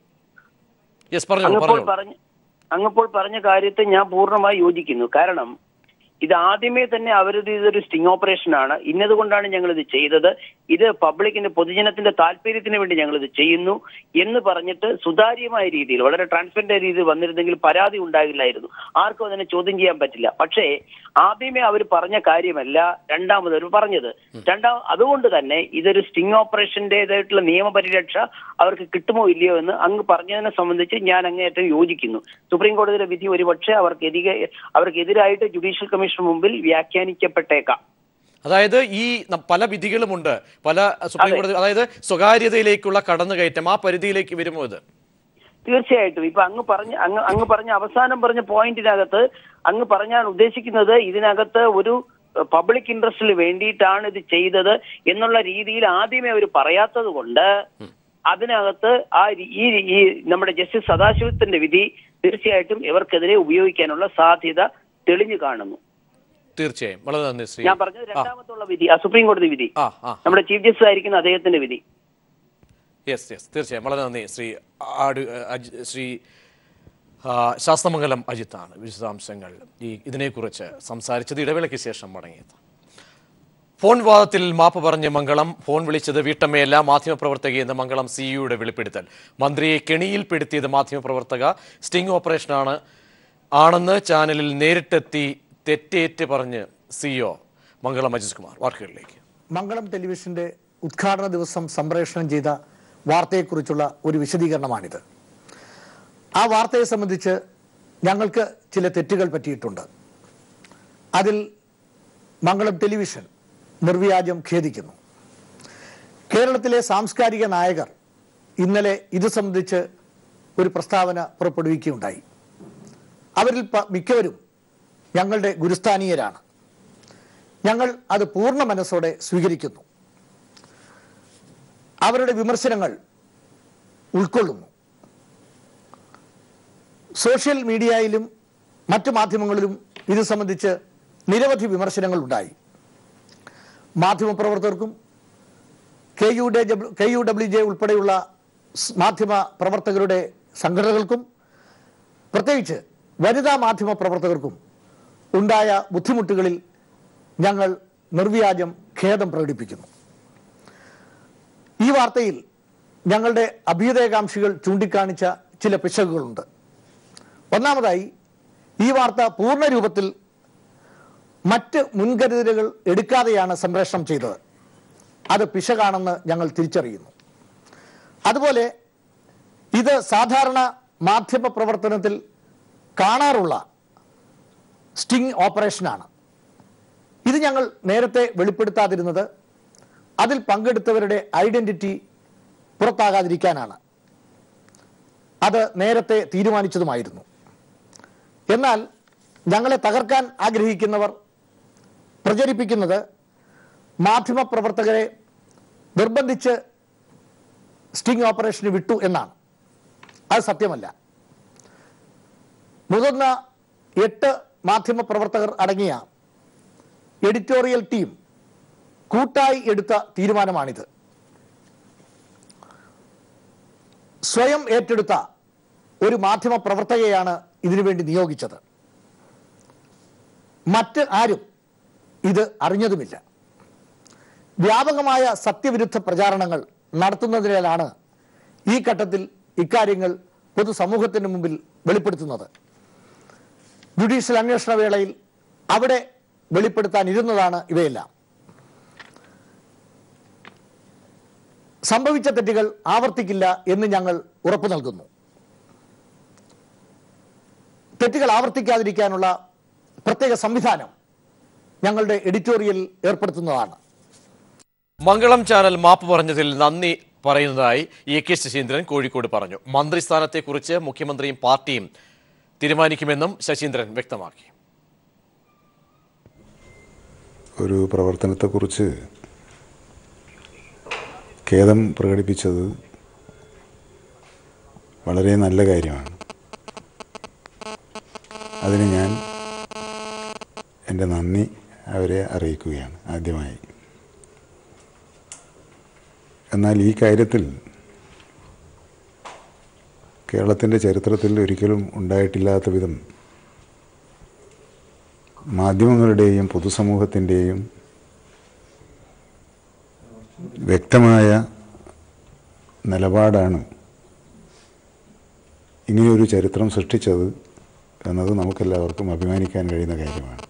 യെസ് പറഞ്ഞു അങ്ങിപ്പോൾ പറഞ്ഞു പറഞ്ഞ അങ്ങിപ്പോൾ പറഞ്ഞ കാര്യത്തെ ഞാൻ പൂർണ്ണമായി യോജിക്കുന്നു കാരണം ഇത് ആദ്യമേ തന്നെ അവരത് ഇതൊരു സ്റ്റിംഗ് ഓപ്പറേഷൻ ആണ് ഇന്നതുകൊണ്ടാണ് ഞങ്ങൾ ഇത് ചെയ്തത് ഇത് പബ്ലിക്കിന്റെ പൊതുജനത്തിന്റെ താല്പര്യത്തിന് വേണ്ടി ഞങ്ങൾ ഇത് ചെയ്യുന്നു എന്ന് പറഞ്ഞിട്ട് സുതാര്യമായ രീതിയിൽ വളരെ ട്രാൻസ്പെറന്റ് രീതിയിൽ വന്നിരുന്നെങ്കിൽ പരാതി ഉണ്ടാകില്ലായിരുന്നു ആർക്കും അതിനെ ചോദ്യം ചെയ്യാൻ പറ്റില്ല പക്ഷേ ആദ്യമേ അവർ പറഞ്ഞ കാര്യമല്ല രണ്ടാമത് അവർ പറഞ്ഞത് രണ്ടാം അതുകൊണ്ട് തന്നെ ഇതൊരു സ്റ്റിംഗ് ഓപ്പറേഷന്റേതായിട്ടുള്ള നിയമപരിരക്ഷ അവർക്ക് കിട്ടുമോ ഇല്ലയോ എന്ന് അങ്ങ് പറഞ്ഞതിനെ സംബന്ധിച്ച് ഞാൻ അങ്ങേയറ്റം യോജിക്കുന്നു സുപ്രീം കോടതിയുടെ വിധി ഒരുപക്ഷെ അവർക്ക് എതിരെ അവർക്കെതിരായിട്ട് ജുഡീഷ്യൽ കമ്മീഷൻ മുമ്പിൽ വ്യാഖ്യാനിക്കപ്പെട്ടേക്കാം അതായത് ഈ ന- പല വിധികളുമുണ്ട് പല സുപ്രീം അതെ. കോടതി അതായത് സ്വകാര്യതയിലേക്കുള്ള കടന്നുകയറ്റം ആ പരിധിയിലേക്ക് വരുമോ ഇത് തീർച്ചയായിട്ടും ഇപ്പൊ അങ്ങ് പറഞ്ഞ അങ്ങ് അങ്ങ് പറഞ്ഞ അവസാനം പറഞ്ഞ പോയിന്റിനകത്ത് അങ്ങ് പറഞ്ഞാൽ ഉദ്ദേശിക്കുന്നത് ഇതിനകത്ത് ഒരു പബ്ലിക് ഇൻട്രസ്റ്റിന് വേണ്ടിയിട്ടാണ് ഇത് ചെയ്തത് എന്നുള്ള രീതിയിൽ ആദ്യമേ അവർ പറയാത്തത് കൊണ്ട് അതിനകത്ത് ആ രീ- ഈ ഈ നമ്മുടെ ജസ്റ്റിസ് സദാശിവത്തിന്റെ വിധി തീർച്ചയായിട്ടും ഇവർക്കെതിരെ ഉപയോഗിക്കാനുള്ള സാധ്യത തെളിഞ്ഞു കാണുന്നു തീർച്ചയായും വളരെ നന്ദി ശ്രീ ഞാൻ പറഞ്ഞത് രണ്ടാമത്തുള്ള വിധി ആ സുപ്രീം കോടതി വിധി ആ ആ നമ്മുടെ ചീഫ് ജസ്റ്റിസ് ആയിരിക്കുന്ന അദ്ദേഹത്തിന്റെ വിധി യെസ് യെസ് തീർച്ചയായും വളരെ നന്ദി ശ്രീ ആട് അജി- ശ്രീ ആ, ശാസ്തമംഗലം അജിത്താണ് വിശദാംശങ്ങൾ ഈ ഇതിനെക്കുറിച്ച് സംസാരിച്ചത് ഇടവേളയ്ക്ക് ശേഷം മടങ്ങിയത് ഫോൺ വിവാദത്തിൽ മാപ്പ് പറഞ്ഞ് മംഗളം ഫോൺ വിളിച്ചത് വീട്ടമ്മയല്ല മാധ്യമപ്രവർത്തകയെന്ന് മംഗളം സിഇയുടെ വെളിപ്പെടുത്തൽ മന്ത്രിയെ കെണിയിൽപ്പെടുത്തിയത് മാധ്യമപ്രവർത്തക സ്റ്റിംഗ് ഓപ്പറേഷനാണ് ആണെന്ന് ചാനലിൽ നേരിട്ടെത്തി തെറ്റേറ്റ് പറഞ്ഞ് സിഇഒ മംഗളം അജിത് കുമാർ വാർത്തകളിലേക്ക് മംഗളം ടെലിവിഷന്റെ ഉദ്ഘാടന ദിവസം സംപ്രേഷണം ചെയ്ത വാർത്തയെക്കുറിച്ചുള്ള ഒരു വിശദീകരണമാണിത് ആ വാർത്തയെ സംബന്ധിച്ച് ഞങ്ങൾക്ക് ചില തെറ്റുകൾ പറ്റിയിട്ടുണ്ട് അതിൽ മംഗളം ടെലിവിഷൻ നിർവ്യാജം ഖേദിക്കുന്നു കേരളത്തിലെ സാംസ്കാരിക നായകർ ഇന്നലെ ഇത് സംബന്ധിച്ച് ഒരു പ്രസ്താവന പുറപ്പെടുവിക്കുകയുണ്ടായി അവരിൽ പ- മിക്കവരും ഞങ്ങളുടെ ഗുരുസ്ഥാനീയരാണ് ഞങ്ങൾ അത് പൂർണ്ണ മനസ്സോടെ സ്വീകരിക്കുന്നു അവരുടെ വിമർശനങ്ങൾ ഉൾക്കൊള്ളുന്നു സോഷ്യൽ മീഡിയയിലും മറ്റു മാധ്യമങ്ങളിലും ഇത് സംബന്ധിച്ച് നിരവധി വിമർശനങ്ങൾ ഉണ്ടായി മാധ്യമപ്രവർത്തകർക്കും കെ യു ഡെ കെ യു ഡബ്ല്യു ജെ ഉൾപ്പെടെയുള്ള സ് മാധ്യമ പ്രവർത്തകരുടെ സംഘടനകൾക്കും പ്രത്യേകിച്ച് വനിതാ മാധ്യമ പ്രവർത്തകർക്കും ഉണ്ടായ ബുദ്ധിമുട്ടുകളിൽ ഞങ്ങൾ നിർവ്യാജം ഖേദം പ്രകടിപ്പിക്കുന്നു ഈ വാർത്തയിൽ ഞങ്ങളുടെ അഭ്യുദയകാംക്ഷികൾ ചൂണ്ടിക്കാണിച്ച ചില പിശകുകളുണ്ട് ഒന്നാമതായി ഈ വാർത്ത പൂർണ്ണ രൂപത്തിൽ മറ്റ് മുൻകരുതലുകൾ എടുക്കാതെയാണ് സംപ്രേഷണം ചെയ്തത് അത് പിശകാണെന്ന് ഞങ്ങൾ തിരിച്ചറിയുന്നു അതുപോലെ ഇത് സാധാരണ മാധ്യമ പ്രവർത്തനത്തിൽ കാണാറുള്ള സ്റ്റിംഗ് ഓപ്പറേഷനാണ് ഇത് ഞങ്ങൾ നേരത്തെ വെളിപ്പെടുത്താതിരുന്നത് അതിൽ പങ്കെടുത്തവരുടെ ഐഡന്റിറ്റി പുറത്താകാതിരിക്കാനാണ് അത് നേരത്തെ തീരുമാനിച്ചതുമായിരുന്നു എന്നാൽ ഞങ്ങളെ തകർക്കാൻ ആഗ്രഹിക്കുന്നവർ പ്രചരിപ്പിക്കുന്നത് മാധ്യമപ്രവർത്തകരെ നിർബന്ധിച്ച് സ്റ്റിംഗ് ഓപ്പറേഷന് വിട്ടു എന്നാണ് അത് സത്യമല്ല മുതിർന്ന എട്ട് മാധ്യമപ്രവർത്തകർ അടങ്ങിയ എഡിറ്റോറിയൽ ടീം കൂട്ടായി എടുത്ത തീരുമാനമാണിത് സ്വയം ഏറ്റെടുത്ത ഒരു മാധ്യമ പ്രവർത്തകയാണ് ഇതിനുവേണ്ടി നിയോഗിച്ചത് മറ്റ് ആരും ഇത് അറിഞ്ഞതുമില്ല വ്യാപകമായ സത്യവിരുദ്ധ പ്രചാരണങ്ങൾ നടത്തുന്നതിനാലാണ് ഈ ഘട്ടത്തിൽ ഇക്കാര്യങ്ങൾ പൊതുസമൂഹത്തിന് മുമ്പിൽ വെളിപ്പെടുത്തുന്നത് ജുഡീഷ്യൽ അന്വേഷണ വേളയിൽ അവിടെ വെളിപ്പെടുത്താൻ ഇരുന്നതാണ് ഇവയെല്ലാം സംഭവിച്ച തെറ്റുകൾ ആവർത്തിക്കില്ല എന്ന് ഞങ്ങൾ ഉറപ്പു നൽകുന്നു തെറ്റുകൾ ആവർത്തിക്കാതിരിക്കാനുള്ള പ്രത്യേക സംവിധാനം ഞങ്ങളുടെ എഡിറ്റോറിയൽ ഏർപ്പെടുത്തുന്നതാണ് മംഗളം ചാനൽ മാപ്പ് പറഞ്ഞതിൽ നന്ദി പറയുന്നതായി എ കെ ശശീന്ദ്രൻ കോഴിക്കോട് പറഞ്ഞു മന്ത്രിസ്ഥാനത്തെക്കുറിച്ച് മുഖ്യമന്ത്രിയും പാർട്ടിയും തീരുമാനിക്കുമെന്നും ശശീന്ദ്രൻ വ്യക്തമാക്കി ഒരു പ്രവർത്തനത്തെക്കുറിച്ച് ഖേദം പ്രകടിപ്പിച്ചത് വളരെ നല്ല കാര്യമാണ് അതിന് ഞാൻ എൻ്റെ നന്ദി അവരെ അറിയിക്കുകയാണ് ആദ്യമായി എന്നാൽ ഈ കാര്യത്തിൽ കേരളത്തിൻ്റെ ചരിത്രത്തിൽ ഒരിക്കലും ഉണ്ടായിട്ടില്ലാത്ത വിധം മാധ്യമങ്ങളുടെയും പൊതുസമൂഹത്തിൻ്റെയും വ്യക്തമായ നിലപാടാണ് ഇങ്ങനെയൊരു ചരിത്രം സൃഷ്ടിച്ചത് എന്നത് നമുക്കെല്ലാവർക്കും അഭിമാനിക്കാൻ കഴിയുന്ന കാര്യമാണ്